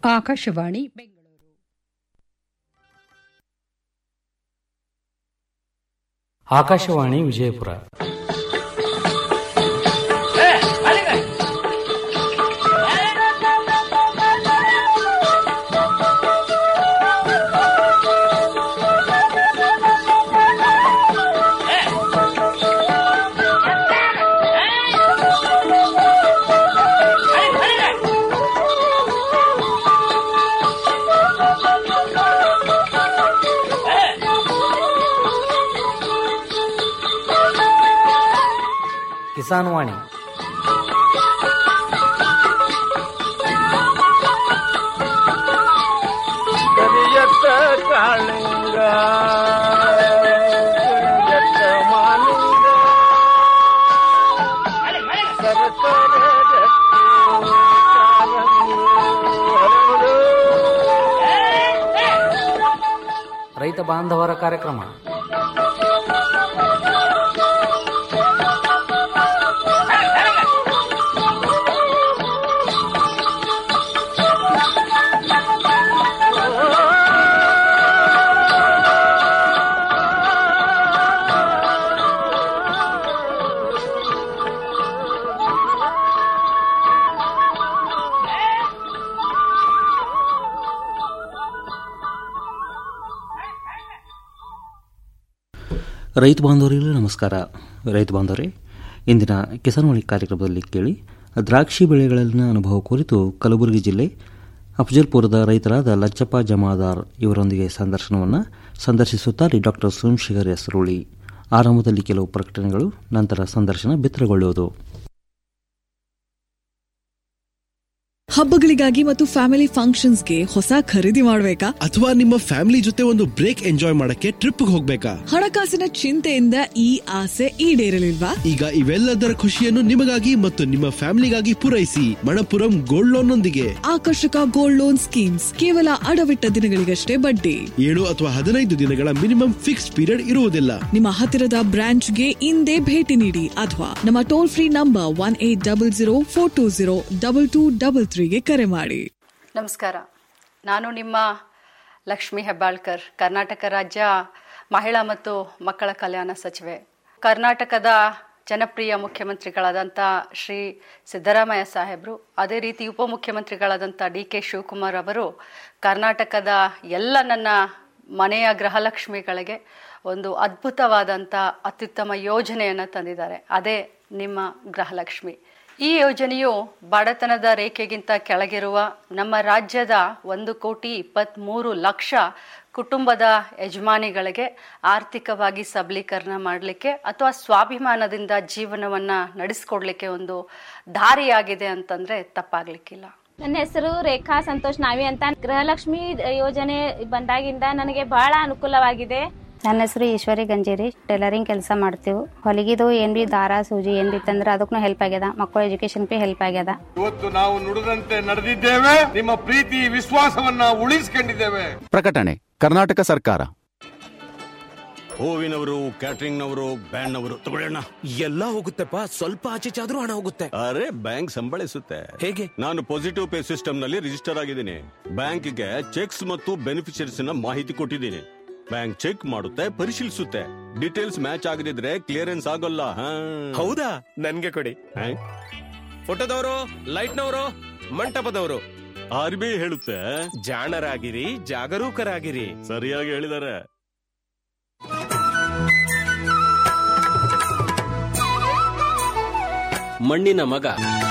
ಆಕಾಶವಾಣಿ ಬೆಂಗಳೂರು ಆಕಾಶವಾಣಿ ವಿಜಯಪುರ ಕಿಸಾನ್ ವಾಣಿ ಕರಿಯತ್ತ ಕಾಳಿಂಗ ಕರಿಯತ್ತ ಮಾಲಿಂಗ ಸರಸರ ರಕ್ತಿ ಕಾರಂಗಿ ಹರಡು. ರೈತ ಬಾಂಧವರ ಕಾರ್ಯಕ್ರಮ ರೈತ ಬಾಂಧವರಿಗೂ ನಮಸ್ಕಾರ ರೈತ ಬಾಂಧವರೇ ಇಂದಿನ ಕಿಸಾನ್ವಾಣಿ ಕಾರ್ಯಕ್ರಮದಲ್ಲಿ ಕೇಳಿ ದ್ರಾಕ್ಷಿ ಬೆಳೆಗಳಲ್ಲಿನ ಅನುಭವ ಕುರಿತು ಕಲಬುರಗಿ ಜಿಲ್ಲೆ ಅಫಜಲ್ಪುರದ ರೈತರಾದ ಲಚ್ಚಪ್ಪ ಜಮಾದಾರ್ ಇವರೊಂದಿಗೆ ಸಂದರ್ಶನವನ್ನು ಸಂದರ್ಶಿಸುತ್ತಾರೆ ಡಾಕ್ಟರ್ ಸೋಮಶೇಖರ್ ಹೆಸರುಳಿ ಆರಂಭದಲ್ಲಿ ಕೆಲವು ಪ್ರಕಟಣೆಗಳು ನಂತರ ಸಂದರ್ಶನ ಬಿತ್ತರಗೊಳ್ಳುವುದು ಹಬ್ಬಗಳಿಗಾಗಿ ಮತ್ತು ಫ್ಯಾಮಿಲಿ ಫಂಕ್ಷನ್ಸ್ಗೆ ಹೊಸ ಖರೀದಿ ಮಾಡಬೇಕಾ ಅಥವಾ ನಿಮ್ಮ ಫ್ಯಾಮಿಲಿ ಜೊತೆ ಒಂದು ಬ್ರೇಕ್ ಎಂಜಾಯ್ ಮಾಡಕ್ಕೆ ಟ್ರಿಪ್ ಹೋಗ್ಬೇಕಾ ಹಣಕಾಸಿನ ಚಿಂತೆಯಿಂದ ಈ ಆಸೆ ಈಡೇರಲಿಲ್ವಾ ಈಗ ಇವೆಲ್ಲದರ ಖುಷಿಯನ್ನು ನಿಮಗಾಗಿ ಮತ್ತು ನಿಮ್ಮ ಫ್ಯಾಮಿಲಿಗಾಗಿ ಪೂರೈಸಿ ಮಣಪುರಂ ಗೋಲ್ಡ್ ಲೋನ್ ನೊಂದಿಗೆ ಆಕರ್ಷಕ ಗೋಲ್ಡ್ ಲೋನ್ ಸ್ಕೀಮ್ಸ್ ಕೇವಲ ಅಡವಿಟ್ಟ ದಿನಗಳಿಗಷ್ಟೇ ಬಡ್ಡಿ ಏಳು ಅಥವಾ ಹದಿನೈದು ದಿನಗಳ ಮಿನಿಮಮ್ ಫಿಕ್ಸ್ಡ್ ಪೀರಿಯಡ್ ಇರುವುದಿಲ್ಲ ನಿಮ್ಮ ಹತ್ತಿರದ ಬ್ರಾಂಚ್ಗೆ ಇಂದೇ ಭೇಟಿ ನೀಡಿ ಅಥವಾ ನಮ್ಮ toll free number one eight double zero four two zero double two double ತ್ರೀಗೆ ಕರೆ ಮಾಡಿ ನಮಸ್ಕಾರ ನಾನು ನಿಮ್ಮ ಲಕ್ಷ್ಮಿ ಹೆಬ್ಬಾಳ್ಕರ್ ಕರ್ನಾಟಕ ರಾಜ್ಯ ಮಹಿಳಾ ಮತ್ತು ಮಕ್ಕಳ ಕಲ್ಯಾಣ ಸಚಿವೆ ಕರ್ನಾಟಕದ ಜನಪ್ರಿಯ ಮುಖ್ಯಮಂತ್ರಿಗಳಾದಂಥ ಶ್ರೀ ಸಿದ್ದರಾಮಯ್ಯ ಸಾಹೇಬರು ಅದೇ ರೀತಿ ಉಪಮುಖ್ಯಮಂತ್ರಿಗಳಾದಂಥ ಡಿ ಕೆ ಶಿವಕುಮಾರ್ ಅವರು ಕರ್ನಾಟಕದ ಎಲ್ಲ ನನ್ನ ಮನೆಯ ಗೃಹಲಕ್ಷ್ಮಿಗಳಿಗೆ ಒಂದು ಅದ್ಭುತವಾದಂಥ ಅತ್ಯುತ್ತಮ ಯೋಜನೆಯನ್ನು ತಂದಿದ್ದಾರೆ ಅದೇ ನಿಮ್ಮ ಗೃಹಲಕ್ಷ್ಮಿ ಈ ಯೋಜನೆಯು ಬಡತನದ ರೇಖೆಗಿಂತ ಕೆಳಗಿರುವ ನಮ್ಮ ರಾಜ್ಯದ ಒಂದು ಕೋಟಿ ಇಪ್ಪತ್ತ್ಮೂರು ಲಕ್ಷ ಕುಟುಂಬದ ಯಜಮಾನಿಗಳಿಗೆ ಆರ್ಥಿಕವಾಗಿ ಸಬಲೀಕರಣ ಮಾಡಲಿಕ್ಕೆ ಅಥವಾ ಸ್ವಾಭಿಮಾನದಿಂದ ಜೀವನವನ್ನು ನಡೆಸ್ಕೊಡ್ಲಿಕ್ಕೆ ಒಂದು ದಾರಿಯಾಗಿದೆ ಅಂತಂದರೆ ತಪ್ಪಾಗಲಿಕ್ಕಿಲ್ಲ ನನ್ನ ಹೆಸರು ರೇಖಾ ಸಂತೋಷ್ ನಾವಿ ಅಂತ ಗೃಹಲಕ್ಷ್ಮಿ ಯೋಜನೆ ಬಂದಾಗಿಂದ ನನಗೆ ಬಹಳ ಅನುಕೂಲವಾಗಿದೆ ನನ್ನ ಹೆಸರು ಈಶ್ವರಿ ಗಂಜೇರಿ ಟೈಲರಿಂಗ್ ಕೆಲಸ ಮಾಡ್ತೀವಿ ಹೊಲಿಗಿದು ಏನ್ ಬಿ ದಾರ ಸೂಜಿ ಏನ್ ಬಿ ತಂದ್ರೆ ಅದಕ್ಕೂ ಹೆಲ್ಪ್ ಆಗ್ಯದ ಮಕ್ಕಳ ಎಜುಕೇಶನ್ ಬಿ ಹೆಲ್ಪ್ ಆಗ್ಯದ ಇವತ್ತು ನಾವು ನುಡಿದಂತೆ ನಡೆದಿದ್ದೇವೆ ನಿಮ್ಮ ಪ್ರೀತಿ ವಿಶ್ವಾಸವನ್ನ ಉಳಿಸಿಕೊಂಡಿದ್ದೇವೆ ಪ್ರಕಟಣೆ ಕರ್ನಾಟಕ ಸರ್ಕಾರ ಹೂವಿನವರು ಕ್ಯಾಟರಿಂಗ್ನವರು ಬ್ಯಾಂಡ್ನವರು ತಗೊಳ್ಳೋಣ ಎಲ್ಲ ಹೋಗುತ್ತೆಪ್ಪ ಸ್ವಲ್ಪ ಆಚೆ ಚಾದ್ರೂ ಹಣ ಹೋಗುತ್ತೆ ಅರೆ ಬ್ಯಾಂಕ್ ಸಂಬಳಿಸುತ್ತೆ ಹೇಗೆ ನಾನು ಪಾಸಿಟಿವ್ ಪೇ ಸಿಸ್ಟಮ್ ನಲ್ಲಿ ರಿಜಿಸ್ಟರ್ ಆಗಿದ್ದೀನಿ ಬ್ಯಾಂಕ್ಗೆ ಚೆಕ್ಸ್ ಮತ್ತು ಬೆನಿಫಿಷರೀಸ್ ನ ಮಾಹಿತಿ ಕೊಟ್ಟಿದ್ದೀನಿ ಬ್ಯಾಂಕ್ ಚೆಕ್ ಮಾಡುತ್ತೆ ಪರಿಶೀಲಿಸುತ್ತೆ ಡೀಟೇಲ್ಸ್ ಮ್ಯಾಚ್ ಆಗದಿದ್ರೆ ಕ್ಲಿಯರೆನ್ಸ್ ಆಗೋಲ್ಲ ಹಾ. ಹೌದಾ ನನ್ಗೆ ಕೊಡಿ ಹಾ? ಫೋಟೋದವರು ಲೈಟ್ನವರು ಮಂಟಪದವರು ಆರ್ ಬಿ ಐ ಹೇಳುತ್ತೆ ಜಾಣರಾಗಿರಿ ಜಾಗರೂಕರಾಗಿರಿ ಸರಿಯಾಗಿ ಹೇಳಿದ್ದಾರೆ ಮಣ್ಣಿನ ಮಗ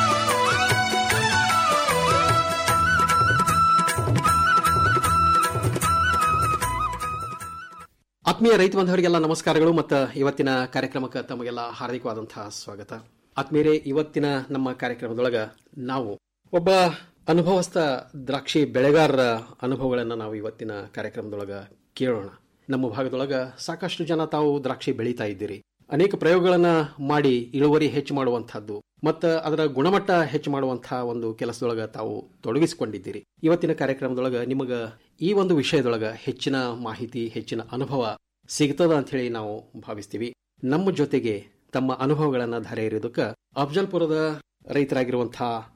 ಆತ್ಮೀಯ ರೈತ ಬಾಂಧವರಿಗೆಲ್ಲ ನಮಸ್ಕಾರಗಳು ಮತ್ತು ಇವತ್ತಿನ ಕಾರ್ಯಕ್ರಮಕ್ಕೆ ತಮಗೆಲ್ಲ ಹಾರ್ದಿಕವಾದಂತಹ ಸ್ವಾಗತ ಆತ್ಮೀಯರೇ ಇವತ್ತಿನ ನಮ್ಮ ಕಾರ್ಯಕ್ರಮದೊಳಗ ನಾವು ಒಬ್ಬ ಅನುಭವಸ್ಥ ದ್ರಾಕ್ಷಿ ಬೆಳೆಗಾರರ ಅನುಭವಗಳನ್ನು ನಾವು ಇವತ್ತಿನ ಕಾರ್ಯಕ್ರಮದೊಳಗ ಕೇಳೋಣ ನಮ್ಮ ಭಾಗದೊಳಗ ಸಾಕಷ್ಟು ಜನ ತಾವು ದ್ರಾಕ್ಷಿ ಬೆಳೀತಾ ಇದ್ದೀರಿ ಅನೇಕ ಪ್ರಯೋಗಗಳನ್ನ ಮಾಡಿ ಇಳುವರಿ ಹೆಚ್ಚು ಮಾಡುವಂತಹದ್ದು ಮತ್ತು ಅದರ ಗುಣಮಟ್ಟ ಹೆಚ್ಚು ಮಾಡುವಂತಹ ಒಂದು ಕೆಲಸದೊಳಗ ತಾವು ತೊಡಗಿಸಿಕೊಂಡಿದ್ದೀರಿ ಇವತ್ತಿನ ಕಾರ್ಯಕ್ರಮದೊಳಗ ನಿಮಗ ಈ ಒಂದು ವಿಷಯದೊಳಗ ಹೆಚ್ಚಿನ ಮಾಹಿತಿ ಹೆಚ್ಚಿನ ಅನುಭವ ಸಿಗ್ತದ ಅಂತ ಹೇಳಿ ನಾವು ಭಾವಿಸ್ತೀವಿ ನಮ್ಮ ಜೊತೆಗೆ ತಮ್ಮ ಅನುಭವಗಳನ್ನ ಧಾರೆ ಎರೆಯೋದಕ್ಕೆ ಅಫ್ಜಲ್ಪುರದ ರೈತರಾಗಿರುವಂತಹ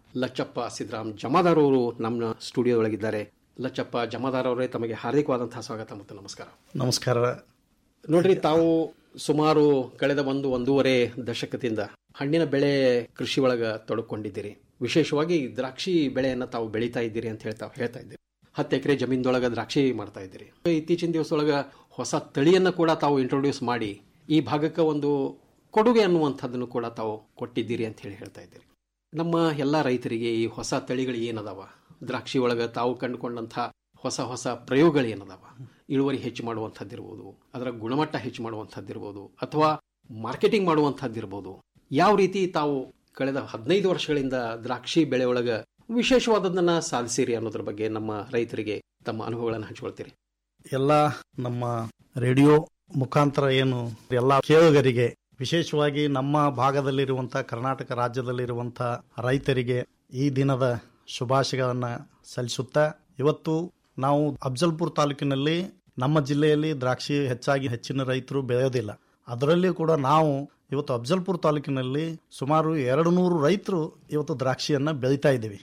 ಲಚ್ಚಪ್ಪ ಸಿದ್ದರಾಮ್ ಜಮಾದಾರ್ ಅವರು ನಮ್ಮ ಸ್ಟುಡಿಯೋದೊಳಗಿದ್ದಾರೆ ಲಚ್ಚಪ್ಪ ಜಮಾದಾರ್ ಅವರೇ ತಮಗೆ ಹಾರ್ದಿಕವಾದಂತಹ ಸ್ವಾಗತ ಮತ್ತು ನಮಸ್ಕಾರ ನಮಸ್ಕಾರ ನೋಡ್ರಿ ತಾವು ಸುಮಾರು ಕಳೆದ ಒಂದು ಒಂದೂವರೆ ದಶಕದಿಂದ ಹಣ್ಣಿನ ಬೆಳೆ ಕೃಷಿ ಒಳಗ ತೊಡಕೊಂಡಿದ್ದೀರಿ ವಿಶೇಷವಾಗಿ ದ್ರಾಕ್ಷಿ ಬೆಳೆಯನ್ನ ತಾವು ಬೆಳೀತಾ ಇದ್ದೀರಿ ಅಂತ ಹೇಳ್ತಾ ಹೇಳ್ತಾ ಇದ್ದೀರಿ ಹತ್ತು ಎಕರೆ ಜಮೀನ್ದೊಳಗ ದ್ರಾಕ್ಷಿ ಮಾಡ್ತಾ ಇದ್ದೀರಿ ಇತ್ತೀಚಿನ ದಿವಸದೊಳಗ ಹೊಸ ತಳಿಯನ್ನ ಕೂಡ ತಾವು ಇಂಟ್ರೊಡ್ಯೂಸ್ ಮಾಡಿ ಈ ಭಾಗಕ್ಕೆ ಒಂದು ಕೊಡುಗೆ ಅನ್ನುವಂಥದ್ದನ್ನು ಕೂಡ ತಾವು ಕೊಟ್ಟಿದ್ದೀರಿ ಅಂತ ಹೇಳಿ ಹೇಳ್ತಾ ಇದ್ದೀರಿ ನಮ್ಮ ಎಲ್ಲ ರೈತರಿಗೆ ಈ ಹೊಸ ತಳಿಗಳು ಏನದಾವ ದ್ರಾಕ್ಷಿ ಒಳಗ ತಾವು ಕಂಡುಕೊಂಡಂಥ ಹೊಸ ಹೊಸ ಪ್ರಯೋಗಗಳು ಏನದಾವ ಇಳುವರಿ ಹೆಚ್ಚು ಮಾಡುವಂಥದ್ದಿರ್ಬೋದು ಅದರ ಗುಣಮಟ್ಟ ಹೆಚ್ಚು ಮಾಡುವಂಥದ್ದಿರ್ಬೋದು ಅಥವಾ ಮಾರ್ಕೆಟಿಂಗ್ ಮಾಡುವಂಥದ್ದಿರ್ಬೋದು ಯಾವ ರೀತಿ ತಾವು ಕಳೆದ ಹದಿನೈದು ವರ್ಷಗಳಿಂದ ದ್ರಾಕ್ಷಿ ಬೆಳೆ ಒಳಗ ವಿಶೇಷವಾದದನ್ನ ಸಾಧಿಸಿರಿ ಅನ್ನೋದ್ರ ಬಗ್ಗೆ ನಮ್ಮ ರೈತರಿಗೆ ತಮ್ಮ ಅನುಭವಗಳನ್ನು ಹಂಚ್ಕೊಳ್ತೀರಿ ಎಲ್ಲ ನಮ್ಮ ರೇಡಿಯೋ ಮುಖಾಂತರ ಏನು ಎಲ್ಲ ಕೇಳುಗರಿಗೆ ವಿಶೇಷವಾಗಿ ನಮ್ಮ ಭಾಗದಲ್ಲಿರುವಂತ ಕರ್ನಾಟಕ ರಾಜ್ಯದಲ್ಲಿರುವಂತ ರೈತರಿಗೆ ಈ ದಿನದ ಶುಭಾಶಯಗಳನ್ನ ಸಲ್ಲಿಸುತ್ತಾ ಇವತ್ತು ನಾವು ಅಫ್ಜಲ್ಪುರ್ ತಾಲೂಕಿನಲ್ಲಿ ನಮ್ಮ ಜಿಲ್ಲೆಯಲ್ಲಿ ದ್ರಾಕ್ಷಿ ಹೆಚ್ಚಾಗಿ ಹೆಚ್ಚಿನ ರೈತರು ಬೆಳೆಯೋದಿಲ್ಲ ಅದರಲ್ಲಿಯೂ ಕೂಡ ನಾವು ಇವತ್ತು ಅಫ್ಜಲ್ಪುರ್ ತಾಲೂಕಿನಲ್ಲಿ ಸುಮಾರು ಎರಡು ನೂರು ರೈತರು ಇವತ್ತು ದ್ರಾಕ್ಷಿಯನ್ನ ಬೆಳೀತಾ ಇದ್ದೀವಿ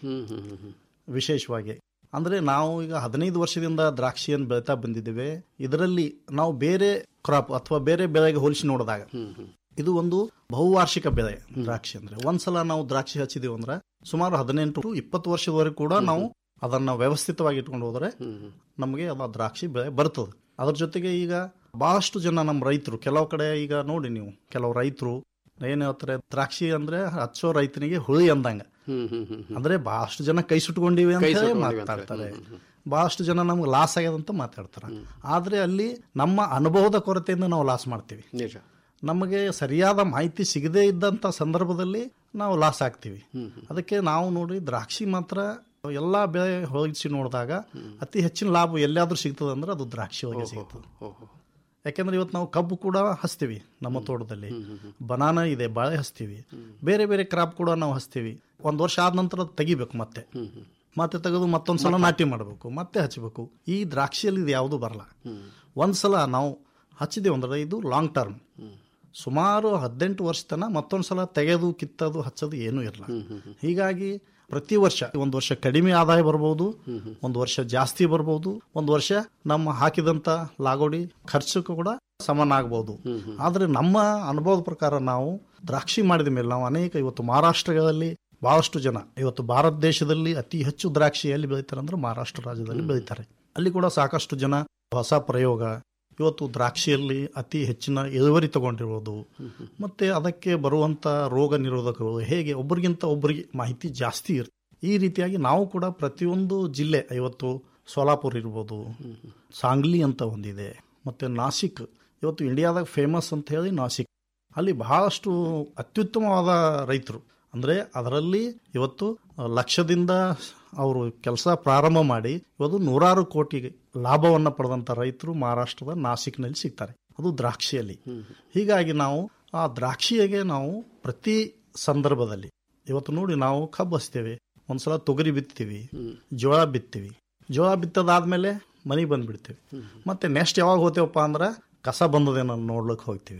ವಿಶೇಷವಾಗಿ ಅಂದ್ರೆ ನಾವು ಈಗ ಹದಿನೈದು ವರ್ಷದಿಂದ ದ್ರಾಕ್ಷಿಯನ್ನು ಬೆಳೀತಾ ಬಂದಿದ್ದೇವೆ ಇದರಲ್ಲಿ ನಾವು ಬೇರೆ ಕ್ರಾಪ್ ಅಥವಾ ಬೇರೆ ಬೆಳೆಗೆ ಹೋಲಿಸಿ ನೋಡಿದಾಗ ಇದು ಒಂದು ಬಹುವಾರ್ಷಿಕ ಬೆಳೆ ದ್ರಾಕ್ಷಿ ಅಂದ್ರೆ ಒಂದ್ಸಲ ನಾವು ದ್ರಾಕ್ಷಿ ಹಚ್ಚಿದೀವಿ ಅಂದ್ರೆ ಸುಮಾರು ಹದಿನೆಂಟು to ಇಪ್ಪತ್ತು ವರ್ಷದವರೆಗೂ ಕೂಡ ನಾವು ಅದನ್ನ ವ್ಯವಸ್ಥಿತವಾಗಿ ಇಟ್ಕೊಂಡು ಹೋದ್ರೆ ನಮಗೆ ಆ ದ್ರಾಕ್ಷಿ ಬೆಳೆ ಬರ್ತದೆ ಅದ್ರ ಜೊತೆಗೆ ಈಗ ಬಹಳಷ್ಟು ಜನ ನಮ್ಮ ರೈತರು ಕೆಲವು ಕಡೆ ಈಗ ನೋಡಿ ನೀವು ಕೆಲವು ರೈತರು ಏನ್ ಹೇಳ್ತಾರೆ ದ್ರಾಕ್ಷಿ ಅಂದ್ರೆ ಹಚ್ಚೋ ರೈತನಿಗೆ ಹುಳಿ ಅಂದಂಗ ಅಂದ್ರೆ ಬಹಳಷ್ಟು ಜನ ಕೈ ಸುಟ್ಕೊಂಡಿವಿ ಅಂತ ಕೈ ಹೇಳಿ ಸುಟ್ಕೊಂಡಿವಿ ಅಂತ ಮಾತಾಡ್ತಾರೆ ಬಹಳಷ್ಟು ಜನ ನಮ್ಗೆ ಲಾಸ್ ಆಗ್ಯದ ಅಂತ ಮಾತಾಡ್ತಾರೆ ಆದ್ರೆ ಅಲ್ಲಿ ನಮ್ಮ ಅನುಭವದ ಕೊರತೆಯಿಂದ ನಾವು ಲಾಸ್ ಮಾಡ್ತೀವಿ ನಿಜ ನಮಗೆ ಸರಿಯಾದ ಮಾಹಿತಿ ಸಿಗದೇ ಇದ್ದಂತ ಸಂದರ್ಭದಲ್ಲಿ ನಾವು ಲಾಸ್ ಆಗ್ತೀವಿ ಅದಕ್ಕೆ ನಾವು ನೋಡಿ ದ್ರಾಕ್ಷಿ ಮಾತ್ರ ಎಲ್ಲಾ ಬೆಳೆ ಹೋಲಿಸಿ ನೋಡಿದಾಗ ಅತಿ ಹೆಚ್ಚಿನ ಲಾಭ ಎಲ್ಲಾದ್ರೂ ಸಿಗ್ತದೆ ಅಂದ್ರೆ ಅದು ದ್ರಾಕ್ಷಿ ಒಳಗೆ ಸಿಗ್ತದೆ ಯಾಕೆಂದ್ರೆ ಇವತ್ತು ನಾವು ಕಬ್ಬು ಕೂಡ ಹಚ್ತೀವಿ ನಮ್ಮ ತೋಟದಲ್ಲಿ ಬನಾನ ಇದೆ ಬಾಳೆ ಹಚ್ತೀವಿ ಬೇರೆ ಬೇರೆ ಕ್ರಾಪ್ ಕೂಡ ನಾವು ಹಚ್ತೀವಿ ಒಂದ್ ವರ್ಷ ಆದ ನಂತರ ಅದ್ ತೆಗಿಬೇಕು ಮತ್ತೆ ಮತ್ತೆ ತೆಗೆದು ಮತ್ತೊಂದ್ಸಲ ನಾಟಿ ಮಾಡಬೇಕು ಮತ್ತೆ ಹಚ್ಚಬೇಕು ಈ ದ್ರಾಕ್ಷಿಯಲ್ಲಿ ಇದು ಯಾವುದು ಬರಲ್ಲ ಒಂದ್ಸಲ ನಾವು ಹಚ್ಚಿದೇವು ಅಂದ್ರೆ ಇದು ಲಾಂಗ್ ಟರ್ಮ್ ಸುಮಾರು ಹದಿನೆಂಟು ವರ್ಷ ತನ ಮತ್ತೊಂದ್ಸಲ ತೆಗೆದು ಕಿತ್ತದು ಹಚ್ಚೋದು ಏನೂ ಇರಲ್ಲ ಹೀಗಾಗಿ ಪ್ರತಿ ವರ್ಷ ಒಂದು ವರ್ಷ ಕಡಿಮೆ ಆದಾಯ ಬರ್ಬೋದು ಒಂದು ವರ್ಷ ಜಾಸ್ತಿ ಬರ್ಬೋದು ಒಂದು ವರ್ಷ ನಮ್ಮ ಹಾಕಿದಂತ ಲಾಗೋಡಿ ಖರ್ಚು ಕೂಡ ಸಮಾನ ಆಗ್ಬೋದು ಆದ್ರೆ ನಮ್ಮ ಅನುಭವದ ಪ್ರಕಾರ ನಾವು ದ್ರಾಕ್ಷಿ ಮಾಡಿದ ಮೇಲೆ ನಾವು ಅನೇಕ ಇವತ್ತು ಮಹಾರಾಷ್ಟ್ರಗಳಲ್ಲಿ ಬಹಳಷ್ಟು ಜನ ಇವತ್ತು ಭಾರತ ದೇಶದಲ್ಲಿ ಅತಿ ಹೆಚ್ಚು ದ್ರಾಕ್ಷಿ ಎಲ್ಲಿ ಬೆಳೀತಾರೆ ಅಂದ್ರೆ ಮಹಾರಾಷ್ಟ್ರ ರಾಜ್ಯದಲ್ಲಿ ಬೆಳೀತಾರೆ ಅಲ್ಲಿ ಕೂಡ ಸಾಕಷ್ಟು ಜನ ಹೊಸ ಪ್ರಯೋಗ ಇವತ್ತು ದ್ರಾಕ್ಷಿಯಲ್ಲಿ ಅತಿ ಹೆಚ್ಚಿನ ಇಳುವರಿ ತಗೊಂಡಿರೋದು ಮತ್ತೆ ಅದಕ್ಕೆ ಬರುವಂತ ರೋಗ ನಿರೋಧಕಗಳು ಹೇಗೆ ಒಬ್ಬರಿಗಿಂತ ಒಬ್ಬರಿಗೆ ಮಾಹಿತಿ ಜಾಸ್ತಿ ಇರುತ್ತೆ ಈ ರೀತಿಯಾಗಿ ನಾವು ಕೂಡ ಪ್ರತಿಯೊಂದು ಜಿಲ್ಲೆ ಇವತ್ತು ಸೋಲಾಪುರ್ ಇರ್ಬೋದು ಸಾಂಗ್ಲಿ ಅಂತ ಒಂದಿದೆ ಮತ್ತೆ ನಾಸಿಕ್ ಇವತ್ತು ಇಂಡಿಯಾದಾಗ ಫೇಮಸ್ ಅಂತ ಹೇಳಿ ನಾಸಿಕ್ ಅಲ್ಲಿ ಬಹಳಷ್ಟು ಅತ್ಯುತ್ತಮವಾದ ರೈತರು ಅಂದ್ರೆ ಅದರಲ್ಲಿ ಇವತ್ತು ಲಕ್ಷದಿಂದ ಅವರು ಕೆಲಸ ಪ್ರಾರಂಭ ಮಾಡಿ ಇವತ್ತು ನೂರಾರು ಕೋಟಿ ಲಾಭವನ್ನ ಪಡೆದಂತ ರೈತರು ಮಹಾರಾಷ್ಟ್ರದ ನಾಸಿಕ್ನಲ್ಲಿ ಸಿಗ್ತಾರೆ ಅದು ದ್ರಾಕ್ಷಿಯಲ್ಲಿ ಹೀಗಾಗಿ ನಾವು ಆ ದ್ರಾಕ್ಷಿಗೆ ನಾವು ಪ್ರತಿ ಸಂದರ್ಭದಲ್ಲಿ ಇವತ್ತು ನೋಡಿ ನಾವು ಕಬ್ಬು ಹಚ್ತೇವೆ ಒಂದ್ಸಲ ತೊಗರಿ ಬಿತ್ತೀವಿ ಜೋಳ ಬಿತ್ತೀವಿ ಜೋಳ ಬಿತ್ತದಾದ್ಮೇಲೆ ಮನೆಗೆ ಬಂದ್ಬಿಡ್ತೀವಿ ಮತ್ತೆ ನೆಕ್ಸ್ಟ್ ಯಾವಾಗ ಹೋಗ್ತೇವಪ್ಪ ಅಂದ್ರೆ ಕಸ ಬಂದದೇನೋ ನೋಡ್ಲಿಕ್ಕೆ ಹೋಗ್ತೀವಿ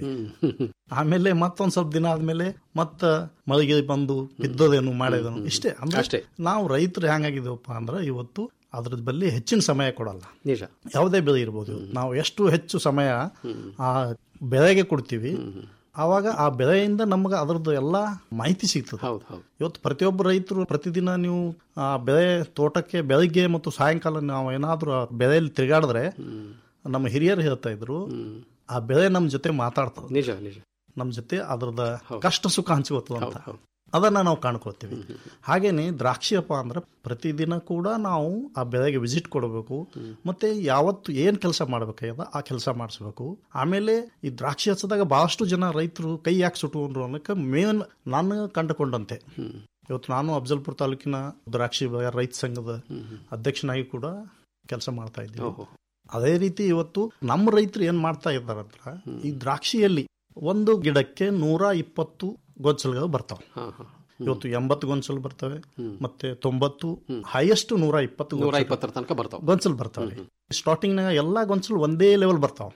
ಆಮೇಲೆ ಮತ್ತೊಂದ್ ಸ್ವಲ್ಪ ದಿನ ಆದ್ಮೇಲೆ ಮತ್ತ ಮಳೆಗೆ ಬಂದು ಬಿದ್ದದೇನು ಮಾಡಿದೇನು ಇಷ್ಟೇ ಅಂದ್ರೆ ಅಷ್ಟೇ. ನಾವು ರೈತರು ಹೆಂಗಾಗಿದ್ದೇವಪ್ಪ ಅಂದ್ರೆ ಇವತ್ತು ಅದ್ರ ಬಲ್ಲಿ ಹೆಚ್ಚಿನ ಸಮಯ ಕೊಡಲ್ಲ ನಿಜ ಯಾವುದೇ ಬೆಳೆ ಇರ್ಬೋದು ನಾವು ಎಷ್ಟು ಹೆಚ್ಚು ಸಮಯ ಆ ಬೆಳೆಗೆ ಕೊಡ್ತೀವಿ ಆವಾಗ ಆ ಬೆಳೆಯಿಂದ ನಮ್ಗೆ ಅದರದ್ದು ಎಲ್ಲ ಮಾಹಿತಿ ಸಿಗ್ತದೆ ಇವತ್ತು ಪ್ರತಿಯೊಬ್ಬ ರೈತರು ಪ್ರತಿದಿನ ನೀವು ಆ ಬೆಳೆ ತೋಟಕ್ಕೆ ಬೆಳಿಗ್ಗೆ ಮತ್ತು ಸಾಯಂಕಾಲ ನಾವು ಏನಾದ್ರೂ ಆ ಬೆಳೆಯಲ್ಲಿ ತಿರುಗಾಡಿದ್ರೆ ನಮ್ಮ ಹಿರಿಯರು ಹೇಳ್ತಾ ಇದ್ರು ಆ ಬೆಳೆ ನಮ್ಮ ಜೊತೆ ಮಾತಾಡ್ತದೆ ನಿಜ ನಿಜ ನಮ್ಮ ಜೊತೆ ಅದ್ರದ ಕಷ್ಟ ಸುಖ ಹಂಚ್ಕೋತದ ಅಂತ ಅದನ್ನ ನಾವು ಕಾಣ್ಕೊಳ್ತೀವಿ ಹಾಗೇನೆ ದ್ರಾಕ್ಷಿಯಪ್ಪ ಅಂದ್ರೆ ಪ್ರತಿದಿನ ಕೂಡ ನಾವು ಆ ಬೆಳೆಗೆ ವಿಸಿಟ್ ಕೊಡಬೇಕು ಮತ್ತೆ ಯಾವತ್ತು ಏನ್ ಕೆಲಸ ಮಾಡ್ಬೇಕಾಗ್ಯದ ಆ ಕೆಲಸ ಮಾಡಿಸ್ಬೇಕು ಆಮೇಲೆ ಈ ದ್ರಾಕ್ಷಿ ಹಚ್ಚದಾಗ ಬಹಳಷ್ಟು ಜನ ರೈತರು ಕೈ ಯಾಕೆ ಸುಟ್ಕೊಂಡ್ರು ಅನ್ನೋಕೆ ಮೇನ್ ನಾನು ಕಂಡುಕೊಂಡಂತೆ ಇವತ್ತು ನಾನು ಅಫ್ಜಲ್ಪುರ್ ತಾಲೂಕಿನ ದ್ರಾಕ್ಷಿ ಬೆಳೆಗಾರ ರೈತ ಸಂಘದ ಅಧ್ಯಕ್ಷನಾಗಿ ಕೂಡ ಕೆಲಸ ಮಾಡ್ತಾ ಇದ್ದೀನಿ ಅದೇ ರೀತಿ ಇವತ್ತು ನಮ್ಮ ರೈತರು ಏನ್ ಮಾಡ್ತಾ ಇದ್ದಾರಂದ್ರ ಈ ದ್ರಾಕ್ಷಿಯಲ್ಲಿ ಒಂದು ಗಿಡಕ್ಕೆ ನೂರ ಇಪ್ಪತ್ತು ಗೊಂಚಲುಗಳು ಬರ್ತಾವೆ ಇವತ್ತು ಎಂಬತ್ತು ಗೊಂಚಲು ಬರ್ತವೆ ಮತ್ತೆ ತೊಂಬತ್ತು ಹೈಯೆಸ್ಟ್ ನೂರ ಇಪ್ಪತ್ತು ನೂರ ಇಪ್ಪತ್ತರ ತನಕ ಬರ್ತಾವ ಗೊಂಚಲು ಬರ್ತವೆ ಸ್ಟಾರ್ಟಿಂಗ್ ನಾಗ ಎಲ್ಲಾ ಗೊಂಚಲು ಒಂದೇ ಲೆವೆಲ್ ಬರ್ತಾವ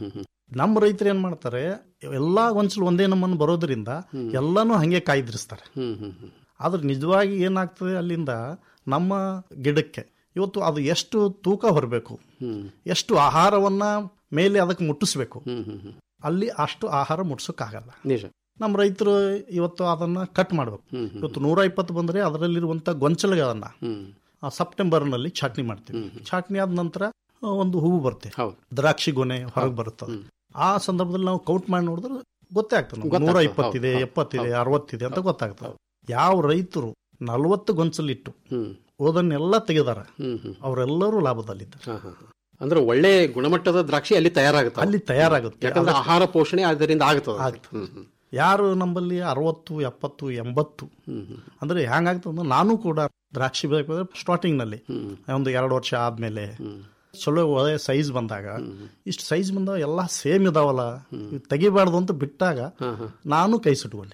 ನಮ್ಮ ರೈತರು ಏನ್ ಮಾಡ್ತಾರೆ ಎಲ್ಲಾ ಗೊಂಚಲು ಒಂದೇ ನಮ್ಮನ್ನು ಬರೋದ್ರಿಂದ ಎಲ್ಲಾನು ಹಂಗೆ ಕಾಯ್ದಿರಿಸ್ತಾರೆ ಆದ್ರೆ ನಿಜವಾಗಿ ಏನಾಗ್ತದೆ ಅಲ್ಲಿಂದ ನಮ್ಮ ಗಿಡಕ್ಕೆ ಇವತ್ತು ಅದು ಎಷ್ಟು ತೂಕ ಹೊರಬೇಕು ಎಷ್ಟು ಆಹಾರವನ್ನ ಮೇಲೆ ಅದಕ್ಕೆ ಮುಟ್ಟಿಸ್ಬೇಕು ಅಲ್ಲಿ ಅಷ್ಟು ಆಹಾರ ಮುಟ್ಸೋಕ್ಕಾಗಲ್ಲ ನಿಜ ನಮ್ಮ ರೈತರು ಇವತ್ತು ಅದನ್ನ ಕಟ್ ಮಾಡ್ಬೇಕು ಇವತ್ತು ನೂರ ಇಪ್ಪತ್ತು ಬಂದ್ರೆ ಅದರಲ್ಲಿರುವಂತ ಗೊಂಚಲುಗಳನ್ನ ಆ ಸೆಪ್ಟೆಂಬರ್ನಲ್ಲಿ ಚಾಟ್ನಿ ಮಾಡ್ತೀವಿ ಚಾಟ್ನಿ ಆದ ನಂತರ ಆ, ಒಂದು ಹೂವು ಬರುತ್ತೆ ದ್ರಾಕ್ಷಿ ಗೊನೆ ಹೊರಗೆ ಬರುತ್ತೆ ಆ ಸಂದರ್ಭದಲ್ಲಿ ನಾವು ಕೌಂಟ್ ಮಾಡಿ ನೋಡಿದ್ರೆ ಗೊತ್ತೇ ಆಗ್ತದೆ ನಮ್ಗೆ. ಗೊತ್ತಾಗ್ತದೆ. ನೂರ ಇಪ್ಪತ್ತಿದೆ ಹೌದು, ಎಪ್ಪತ್ತಿದೆ ಹೌದು. ಅರವತ್ತಿದೆ ಅಂತ ಗೊತ್ತಾಗ್ತದೆ ಯಾವ ರೈತರು ನಲವತ್ತು ಗೊಂಚಲಿಟ್ಟು ಓದನ್ನೆಲ್ಲ ತೆಗೆದಾರ ಅವರೆಲ್ಲರೂ ಲಾಭದಲ್ಲಿದ್ದಾರೆ ಅಂದ್ರೆ ಒಳ್ಳೆ ಗುಣಮಟ್ಟದ ದ್ರಾಕ್ಷಿ ಅಲ್ಲಿ ತಯಾರಾಗುತ್ತೆ ಅಲ್ಲಿ ತಯಾರಾಗುತ್ತೆ ಯಾಕಂದ್ರೆ ಅದಕ್ಕೆ- ಆಹಾರ ಪೋಷಣೆ ಅದರಿಂದ ಆಗ್ತದೆ ಆಗ್ತದೆ. ಯಾರು ನಮ್ಮಲ್ಲಿ ಅರವತ್ತು ಎಪ್ಪತ್ತು ಎಂಬತ್ತು ಅಂದ್ರೆ ಹ್ಯಾಂಗಾಗ್ತದೆ ನಾನು ಕೂಡ ದ್ರಾಕ್ಷಿ ಬೇಕಾದ್ರೆ ಸ್ಟಾರ್ಟಿಂಗ್ ನಲ್ಲಿ ಒಂದು ಎರಡು ವರ್ಷ ಆದ್ಮೇಲೆ ಚಲೋ ಒಳ್ಳೆ ಸೈಜ್ ಬಂದಾಗ ಇಷ್ಟು ಸೈಜ್ ಬಂದಾಗ ಎಲ್ಲ ಸೇಮ್ ಇದಾವಲ್ಲ ಇವ್ ತೆಗಿಬಾರ್ದು ಅಂತ ಬಿಟ್ಟಾಗ ನಾನು ಕೈ ಸುಟ್ಕೊಂಡೆ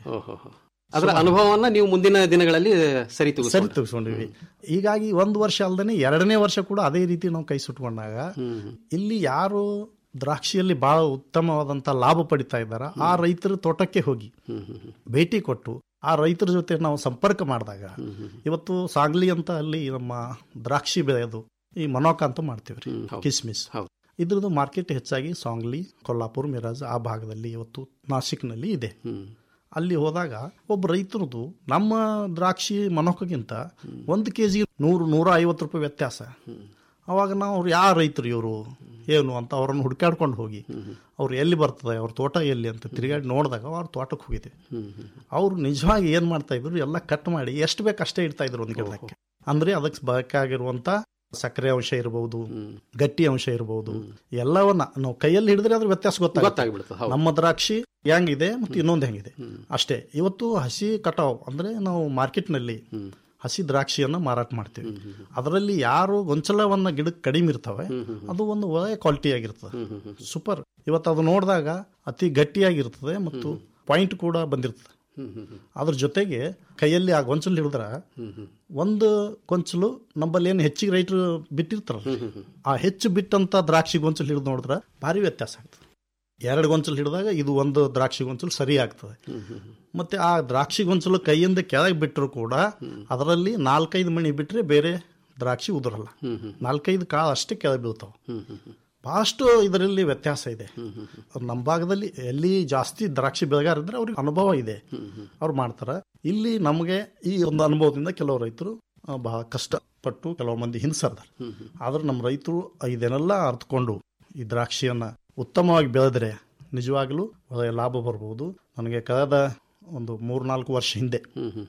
ಅದರ ಅನುಭವವನ್ನ ನೀವು ಮುಂದಿನ ದಿನಗಳಲ್ಲಿ ಸರಿ ಸರಿ ತೆಗೆದುಕೊಂಡ್ರಿ. ತೆಗೆಸ್ಕೊಂಡಿವಿ ಹೀಗಾಗಿ ಒಂದು ವರ್ಷ ಅಲ್ದೇನೆ ಎರಡನೇ ವರ್ಷ ಕೂಡ ಅದೇ ರೀತಿ ನಾವು ಕೈ ಸುಟ್ಕೊಂಡಾಗ ಇಲ್ಲಿ ಯಾರು ದ್ರಾಕ್ಷಿಯಲ್ಲಿ ಬಹಳ ಉತ್ತಮವಾದಂತ ಲಾಭ ಪಡಿತಾ ಇದ್ದಾರ ಆ ರೈತರ ತೋಟಕ್ಕೆ ಹೋಗಿ ಭೇಟಿ ಕೊಟ್ಟು ಆ ರೈತರ ಜೊತೆ ನಾವು ಸಂಪರ್ಕ ಮಾಡಿದಾಗ ಇವತ್ತು ಸಾಗ್ಲಿ ಅಂತ ಅಲ್ಲಿ ನಮ್ಮ ದ್ರಾಕ್ಷಿ ಬೆಳೆಯೋದು ಈ ಮನೋಕ ಅಂತ ಮಾಡ್ತೀವಿ ರೀ ಕಿಸ್ಮಿಸ್ ಇದ್ರದ್ದು ಮಾರ್ಕೆಟ್ ಹೆಚ್ಚಾಗಿ ಸಾಂಗ್ಲಿ ಕೊಲ್ಲಾಪುರ್ ಮಿರಾಜ್ ಆ ಭಾಗದಲ್ಲಿ ಇವತ್ತು ನಾಸಿಕ್ನಲ್ಲಿ ಇದೆ ಅಲ್ಲಿ ಹೋದಾಗ ಒಬ್ಬ ರೈತರದು ನಮ್ಮ ದ್ರಾಕ್ಷಿ ಮನೋಕಗಿಂತ ಒಂದು ಕೆ ಜಿ ನೂರು ನೂರ ಐವತ್ತು ರೂಪಾಯಿ ವ್ಯತ್ಯಾಸ ಅವಾಗ ನಾವು ಅವ್ರು ಯಾವ ರೈತರು ಇವರು ಏನು ಅಂತ ಅವರನ್ನು ಹುಡ್ಕಾಡ್ಕೊಂಡು ಹೋಗಿ ಅವ್ರು ಎಲ್ಲಿ ಬರ್ತದೆ ಅವ್ರ ತೋಟ ಎಲ್ಲಿ ಅಂತ ತಿರುಗಾಡಿ ನೋಡಿದಾಗ ಅವ್ರ ತೋಟಕ್ಕೆ ಹೋಗಿದ್ದೆ ಅವ್ರು ನಿಜವಾಗಿ ಏನ್ ಮಾಡ್ತಾ ಇದ್ರು ಎಲ್ಲ ಕಟ್ ಮಾಡಿ ಎಷ್ಟು ಬೇಕು ಅಷ್ಟೇ ಇಡ್ತಾ ಇದ್ರು ಒಂದು ಗಿಡಕ್ಕೆ ಅಂದ್ರೆ ಅದಕ್ಕೆ ಬೇಕಾಗಿರುವಂತ ಸಕ್ಕರೆ ಅಂಶ ಇರಬಹುದು ಗಟ್ಟಿ ಅಂಶ ಇರಬಹುದು ಎಲ್ಲವನ್ನ ನಾವು ಕೈಯಲ್ಲಿ ಹಿಡಿದ್ರೆ ಅದ್ರ ವ್ಯತ್ಯಾಸ ಗೊತ್ತಾಗ್ಬಿಡುತ್ತೆ, ಗೊತ್ತಾಗುತ್ತೆ ಹೌದು. ನಮ್ಮ ದ್ರಾಕ್ಷಿ ಹೆಂಗಿದೆ ಮತ್ತು ಇನ್ನೊಂದು ಹೆಂಗಿದೆ ಅಷ್ಟೇ ಇವತ್ತು ಹಸಿ ಕಟಾವ್ ಅಂದ್ರೆ ನಾವು ಮಾರ್ಕೆಟ್ ನಲ್ಲಿ ಹಸಿ ದ್ರಾಕ್ಷಿಯನ್ನ ಮಾರಾಟ ಮಾಡ್ತೀವಿ ಅದರಲ್ಲಿ ಯಾರು ಗೊಂಚಲವನ್ನ ಗಿಡಕ್ಕೆ ಕಡಿಮೆ ಇರ್ತವೆ ಅದು ಒಂದು ಒಳ್ಳೆ ಕ್ವಾಲಿಟಿ ಆಗಿರ್ತದೆ ಸೂಪರ್ ಇವತ್ತು ಅದು ನೋಡಿದಾಗ ಅತಿ ಗಟ್ಟಿಯಾಗಿರ್ತದೆ ಮತ್ತು ಪಾಯಿಂಟ್ ಕೂಡ ಬಂದಿರ್ತದೆ ಅದ್ರ ಜೊತೆಗೆ ಕೈಯಲ್ಲಿ ಆ ಗೊಂಚಲು ಹಿಡಿದ್ರ ಒಂದು ಗೊಂಚಲು ನಮ್ಮಲ್ಲಿ ಏನು ಹೆಚ್ಚಿಗೆ ರೈತರು ಬಿಟ್ಟಿರ್ತಾರಲ್ಲ ಆ ಹೆಚ್ಚು ಬಿಟ್ಟಂತ ದ್ರಾಕ್ಷಿ ಗೊಂಚಲು ಹಿಡಿದು ನೋಡಿದ್ರ ಭಾರಿ ವ್ಯತ್ಯಾಸ ಆಗ್ತದೆ ಎರಡು ಗೊಂಚಲು ಹಿಡಿದಾಗ ಇದು ಒಂದು ದ್ರಾಕ್ಷಿ ಗೊಂಚಲು ಸರಿ ಆಗ್ತದೆ ಮತ್ತೆ ಆ ದ್ರಾಕ್ಷಿ ಗೊಂಚಲು ಕೈಯಿಂದ ಕೆಳಗೆ ಬಿಟ್ಟರು ಕೂಡ ಅದರಲ್ಲಿ ನಾಲ್ಕೈದು ಮಣಿ ಬಿಟ್ರೆ ಬೇರೆ ದ್ರಾಕ್ಷಿ ಉದುರಲ್ಲ ನಾಲ್ಕೈದು ಕಾಳು ಅಷ್ಟೇ ಕೆಳಗೆ ಬೀಳ್ತಾವ ಬಹಳಷ್ಟು ಇದರಲ್ಲಿ ವ್ಯತ್ಯಾಸ ಇದೆ ನಮ್ಮ ಭಾಗದಲ್ಲಿ ಎಲ್ಲಿ ಜಾಸ್ತಿ ದ್ರಾಕ್ಷಿ ಬೆಳೆಗಾರ ಇದ್ರೆ ಅವ್ರಿಗೆ ಅನುಭವ ಇದೆ ಅವ್ರು ಮಾಡ್ತಾರ ಇಲ್ಲಿ ನಮಗೆ ಈ ಒಂದು ಅನುಭವದಿಂದ ಕೆಲವು ರೈತರು ಆ, ಬಹಳ ಕಷ್ಟಪಟ್ಟು ಕೆಲವು ಮಂದಿ ಹಿಂಸರ್ದಾರ ಆದ್ರೆ ನಮ್ಮ ರೈತರು ಇದನ್ನೆಲ್ಲ ಅರ್ಥಕೊಂಡು ಈ ದ್ರಾಕ್ಷಿಯನ್ನ ಉತ್ತಮವಾಗಿ ಬೆಳೆದ್ರೆ ನಿಜವಾಗ್ಲೂ ಒಳ್ಳೆಯ ಲಾಭ ಬರ್ಬೋದು ನನಗೆ ಕಳೆದ ಒಂದು ಮೂರ್ನಾಲ್ಕು ವರ್ಷ ಹಿಂದೆ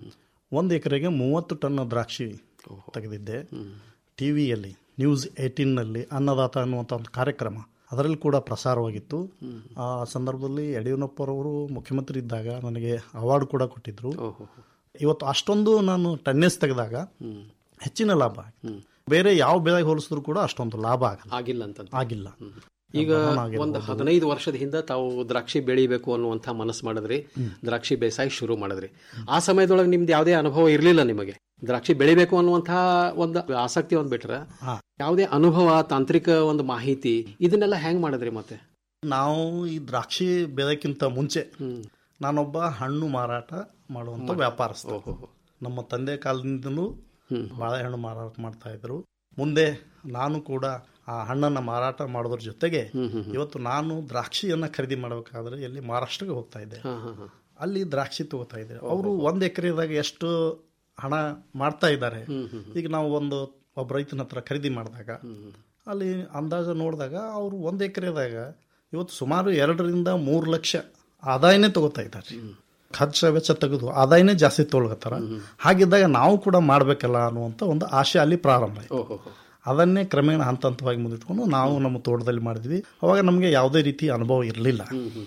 ಒಂದು ಎಕರೆಗೆ ಮೂವತ್ತು ಟನ್ ದ್ರಾಕ್ಷಿ ತೆಗೆದಿದ್ದೆ ಟಿವಿಯಲ್ಲಿ ನ್ಯೂಸ್ ಏಟೀನ್ನಲ್ಲಿ ಅನ್ನದಾತ ಅನ್ನುವಂಥ ಒಂದು ಕಾರ್ಯಕ್ರಮ ಅದರಲ್ಲಿ ಕೂಡ ಪ್ರಸಾರವಾಗಿತ್ತು ಆ ಸಂದರ್ಭದಲ್ಲಿ ಯಡಿಯೂರಪ್ಪರವರು ಮುಖ್ಯಮಂತ್ರಿ ಇದ್ದಾಗ ನನಗೆ ಅವಾರ್ಡ್ ಕೂಡ ಕೊಟ್ಟಿದ್ರು ಇವತ್ತು ಅಷ್ಟೊಂದು ನಾನು ಟನ್ನೆಸ್ ತೆಗೆದಾಗ ಹೆಚ್ಚಿನ ಲಾಭ ಆಗಿದೆ. ಬೇರೆ ಯಾವ ಬೆಳೆಗೆ ಹೋಲಿಸಿದ್ರು ಕೂಡ ಅಷ್ಟೊಂದು ಲಾಭ ಆಗಲ್ಲ ಆಗಿಲ್ಲ ಅಂತ ಆಗಿಲ್ಲ ಈಗ ಬಹಳ ಆಗಿರ್ಬೋದು. ಒಂದು ಹದಿನೈದು ವರ್ಷದ ಹಿಂದೆ ತಾವು ದ್ರಾಕ್ಷಿ ಬೆಳಿಬೇಕು ಅನ್ನುವಂಥ ಮನಸ್ಸು ಮಾಡಿದ್ರಿ ದ್ರಾಕ್ಷಿ ಬೇಸಾಯ ಶುರು ಮಾಡಿದ್ರಿ ಆ ಸಮಯದೊಳಗೆ ನಿಮ್ದು ಯಾವುದೇ ಅನುಭವ ಇರಲಿಲ್ಲ ನಿಮಗೆ ದ್ರಾಕ್ಷಿ ಬೆಳಿಬೇಕು ಅನ್ನುವಂಥ ಒಂದು ಆಸಕ್ತಿ ಒಂದ್ ಬಿಟ್ರ ಯಾವುದೇ ಅನುಭವ ತಾಂತ್ರಿಕ ಒಂದು ಮಾಹಿತಿ ಇದನ್ನೆಲ್ಲ ಹೆಂಗ್ ಮಾಡಿದ್ರಿ ಮತ್ತೆ ನಾವು ಈ ದ್ರಾಕ್ಷಿ ಬೆಳೆಕ್ಕಿಂತ ಮುಂಚೆ ನಾನೊಬ್ಬ ಹಣ್ಣು ಮಾರಾಟ ಮಾಡುವಂತ ವ್ಯಾಪಾರಸ್ಥ ನಮ್ಮ ತಂದೆ ಕಾಲದಿಂದಲೂ ಬಾಳೆಹಣ್ಣು ಮಾರಾಟ ಮಾಡ್ತಾ ಇದ್ರು ಮುಂದೆ ನಾನು ಕೂಡ ಆ ಹಣ್ಣನ್ನ ಮಾರಾಟ ಮಾಡೋದ್ರ ಜೊತೆಗೆ ಇವತ್ತು ನಾನು ದ್ರಾಕ್ಷಿಯನ್ನ ಖರೀದಿ ಮಾಡಬೇಕಾದ್ರೆ ಎಲ್ಲಿ ಮಹಾರಾಷ್ಟ್ರಕ್ಕೆ ಹೋಗ್ತಾ ಇದ್ದೆ ಅಲ್ಲಿ ದ್ರಾಕ್ಷಿ ತಗೋತಾ ಇದ್ದಾರೆ ಅವರು ಒಂದ್ ಎಕರೆದಾಗ ಎಷ್ಟು ಹಣ ಮಾಡ್ತಾ ಇದ್ದಾರೆ ಈಗ ನಾವು ಒಂದು ಒಬ್ಬ ರೈತನ ಹತ್ರ ಖರೀದಿ ಮಾಡಿದಾಗ ಅಲ್ಲಿ ಅಂದಾಜು ನೋಡಿದಾಗ ಅವರು ಒಂದು ಎಕರೆದಾಗ ಇವತ್ತು ಸುಮಾರು ಎರಡರಿಂದ ಮೂರು ಲಕ್ಷ ಆದಾಯನೇ ತಗೋತಾ ಇದ್ದಾರೆ ಖರ್ಚು ವೆಚ್ಚ ತೆಗೆದು ಆದಾಯನೇ ಜಾಸ್ತಿ ತೊಗೊಳಗತ್ತಾರ ಹಾಗಿದ್ದಾಗ ನಾವು ಕೂಡ ಮಾಡ್ಬೇಕಲ್ಲ ಅನ್ನುವಂಥ ಒಂದು ಆಶೆ ಅಲ್ಲಿ ಪ್ರಾರಂಭ ಆಯ್ತು ಅದನ್ನೇ ಕ್ರಮೇಣ ಹಂತ ಹಂತವಾಗಿ ಮುಂದಿಟ್ಕೊಂಡು ನಾವು ನಮ್ಮ ತೋಟದಲ್ಲಿ ಮಾಡಿದ್ವಿ ಅವಾಗ ನಮಗೆ ಯಾವುದೇ ರೀತಿ ಅನುಭವ ಇರಲಿಲ್ಲ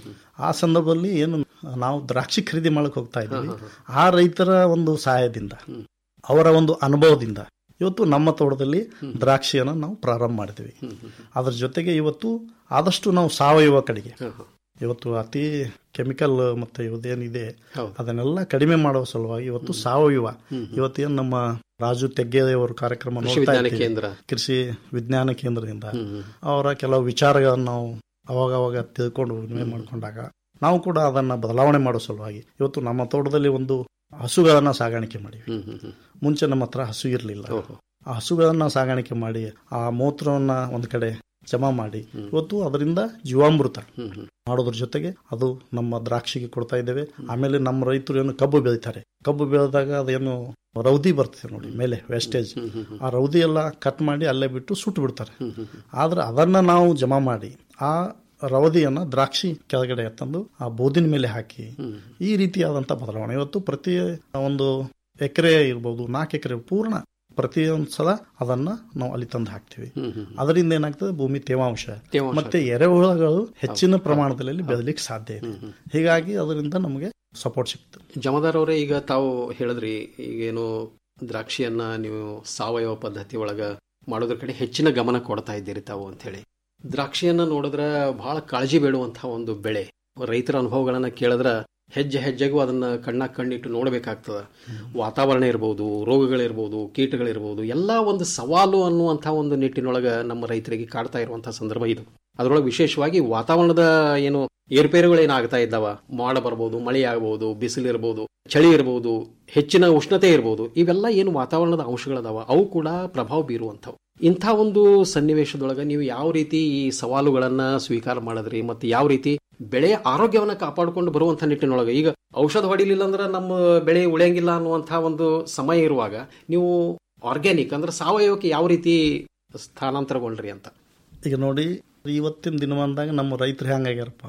ಆ ಸಂದರ್ಭದಲ್ಲಿ ಏನು ನಾವು ದ್ರಾಕ್ಷಿ ಖರೀದಿ ಮಾಡಕ್ ಹೋಗ್ತಾ ಇದ್ವಿ ಆ ರೈತರ ಒಂದು ಸಹಾಯದಿಂದ ಅವರ ಒಂದು ಅನುಭವದಿಂದ ಇವತ್ತು ನಮ್ಮ ತೋಟದಲ್ಲಿ ದ್ರಾಕ್ಷಿಯನ್ನು ನಾವು ಪ್ರಾರಂಭ ಮಾಡಿದ್ವಿ ಅದ್ರ ಜೊತೆಗೆ ಇವತ್ತು ಆದಷ್ಟು ನಾವು ಸಾವಯವ ಕಡೆಗೆ ಇವತ್ತು ಅತಿ ಕೆಮಿಕಲ್ ಮತ್ತೆ ಇದೇನಿದೆ ಅದನ್ನೆಲ್ಲ ಕಡಿಮೆ ಮಾಡುವ ಸಲುವಾಗಿ ಇವತ್ತು ಸಾವಯವ ಇವತ್ತೇನು ನಮ್ಮ ರಾಜು ತೆಗ್ಗೆಯವರು ಕಾರ್ಯಕ್ರಮ ಕೃಷಿ ನೋಡ್ತಾ ವಿಜ್ಞಾನ ಇರ್ತೀವಿ. ಕೇಂದ್ರ. ಕೃಷಿ ವಿಜ್ಞಾನ ಕೇಂದ್ರದಿಂದ ಅವರ ಕೆಲವು ವಿಚಾರಗಳನ್ನು ನಾವು ಅವಾಗ ಅವಾಗ ತಿಳ್ಕೊಂಡು ವಿನಿಮಯ ಮಾಡ್ಕೊಂಡಾಗ ನಾವು ಕೂಡ ಅದನ್ನ ಬದಲಾವಣೆ ಮಾಡೋ ಸಲುವಾಗಿ ಇವತ್ತು ನಮ್ಮ ತೋಟದಲ್ಲಿ ಒಂದು ಹಸುಗಳನ್ನ ಸಾಗಾಣಿಕೆ ಮಾಡಿವಿ ಮುಂಚೆ ನಮ್ಮ ಹತ್ರ ಹಸು ಇರಲಿಲ್ಲ ಆ ಹಸುಗಳನ್ನ ಸಾಗಾಣಿಕೆ ಮಾಡಿ ಆ ಮೂತ್ರವನ್ನ ಒಂದ್ ಕಡೆ ಜಮಾ ಮಾಡಿ ಇವತ್ತು ಅದರಿಂದ ಜೀವಾಮೃತ ಮಾಡೋದ್ರ ಜೊತೆಗೆ ಅದು ನಮ್ಮ ದ್ರಾಕ್ಷಿಗೆ ಕೊಡ್ತಾ ಇದ್ದೇವೆ ಆಮೇಲೆ ನಮ್ಮ ರೈತರು ಏನು ಕಬ್ಬು ಬೆಳಿತಾರೆ ಕಬ್ಬು ಬೆಳೆದಾಗ ಅದೇನು ರೌದಿ ಬರ್ತದೆ ನೋಡಿ ಮೇಲೆ ವೇಸ್ಟೇಜ್ ಆ ರೌದಿ ಎಲ್ಲ ಕಟ್ ಮಾಡಿ ಅಲ್ಲೇ ಬಿಟ್ಟು ಸುಟ್ಟು ಬಿಡ್ತಾರೆ ಆದ್ರೆ ಅದನ್ನ ನಾವು ಜಮಾ ಮಾಡಿ ಆ ರವದಿಯನ್ನ ದ್ರಾಕ್ಷಿ ಕೆಳಗಡೆ ತಂದು ಆ ಬೋದಿನ ಮೇಲೆ ಹಾಕಿ ಈ ರೀತಿಯಾದಂತ ಬದಲಾವಣೆ ಇವತ್ತು ಪ್ರತಿ ಒಂದು ಎಕರೆ ಇರ್ಬೋದು ನಾಲ್ಕು ಎಕರೆ ಪೂರ್ಣ ಪ್ರತಿಯೊಂದು ಸಲ ಅದನ್ನ ನಾವು ಅಲ್ಲಿ ತಂದು ಹಾಕ್ತಿವಿ ಅದರಿಂದ ಏನಾಗ್ತದೆ ಭೂಮಿ ತೇವಾಂಶ ತೇವಾಂಶ. ಮತ್ತೆ ಎರೆಹುಳಗಳು ಹೆಚ್ಚಿನ ಪ್ರಮಾಣದಲ್ಲಿ ಬೆಳಲಿಕ್ಕೆ ಸಾಧ್ಯ ಇದೆ ಹೀಗಾಗಿ ಅದರಿಂದ ನಮಗೆ ಸಪೋರ್ಟ್ ಸಿಗ್ತದೆ ಜಮದಾರ್ ಅವರೇ ಈಗ ತಾವು ಹೇಳಿದ್ರಿ ಈಗೇನು ದ್ರಾಕ್ಷಿಯನ್ನ ನೀವು ಸಾವಯವ ಪದ್ಧತಿ ಒಳಗ ಮಾಡೋದ್ರ ಕಡೆ ಹೆಚ್ಚಿನ ಗಮನ ಕೊಡ್ತಾ ಇದ್ದೀರಿ ತಾವು ಅಂತ ಹೇಳಿ ದ್ರಾಕ್ಷಿಯನ್ನ ನೋಡಿದ್ರ ಬಹಳ ಕಾಳಜಿ ಬೇಡುವಂತಹ ಒಂದು ಬೆಳೆ ರೈತರ ಅನುಭವಗಳನ್ನ ಕೇಳಿದ್ರ ಹೆಜ್ಜೆ ಹೆಜ್ಜೆಗೂ ಅದನ್ನ ಕಣ್ಣ ಕಣ್ಣಿಟ್ಟು ನೋಡಬೇಕಾಗ್ತದ ವಾತಾವರಣ ಇರ್ಬೋದು ರೋಗಗಳಿರ್ಬೋದು ಕೀಟಗಳಿರ್ಬೋದು ಎಲ್ಲ ಒಂದು ಸವಾಲು ಅನ್ನುವಂಥ ಒಂದು ನಿಟ್ಟಿನೊಳಗ ನಮ್ಮ ರೈತರಿಗೆ ಕಾಡ್ತಾ ಇರುವಂತಹ ಸಂದರ್ಭ ಇದು ಅದರೊಳಗೆ ವಿಶೇಷವಾಗಿ ವಾತಾವರಣದ ಏನು ಏರ್ಪೇರುಗಳು ಏನಾಗ್ತಾ ಇದ್ದಾವ ಮಾಡ ಬರ್ಬೋದು ಮಳೆ ಆಗ್ಬೋದು ಬಿಸಿಲು ಇರ್ಬೋದು ಚಳಿ ಇರ್ಬೋದು ಹೆಚ್ಚಿನ ಉಷ್ಣತೆ ಇರ್ಬೋದು ಇವೆಲ್ಲ ಏನು ವಾತಾವರಣದ ಅಂಶಗಳದಾವ ಅವು ಕೂಡ ಪ್ರಭಾವ ಬೀರುವಂಥವು ಇಂಥ ಒಂದು ಸನ್ನಿವೇಶದೊಳಗ ನೀವು ಯಾವ ರೀತಿ ಈ ಸವಾಲುಗಳನ್ನ ಸ್ವೀಕಾರ ಮಾಡಿದ್ರಿ ಮತ್ತೆ ಯಾವ ರೀತಿ ಬೆಳೆಯ ಆರೋಗ್ಯವನ್ನ ಕಾಪಾಡಿಕೊಂಡು ಬರುವಂತ ನಿಟ್ಟಿನೊಳಗೆ ಈಗ ಔಷಧ ಹೊಡಿಲಿಲ್ಲ ಅಂದ್ರೆ ನಮ್ಮ ಬೆಳೆ ಉಳಿಯಂಗಿಲ್ಲ ಅನ್ನುವಂತಹ ಒಂದು ಸಮಯ ಇರುವಾಗ ನೀವು ಆರ್ಗ್ಯಾನಿಕ್ ಅಂದ್ರೆ ಸಾವಯವಕ್ಕೆ ಯಾವ ರೀತಿ ಸ್ಥಾನಾಂತರಗೊಂಡ್ರಿ ಅಂತ ಈಗ ನೋಡಿ ಇವತ್ತಿನ ದಿನಮಾನದಾಗ ನಮ್ಮ ರೈತರು ಹೆಂಗಾಗ್ಯಾರಪ್ಪ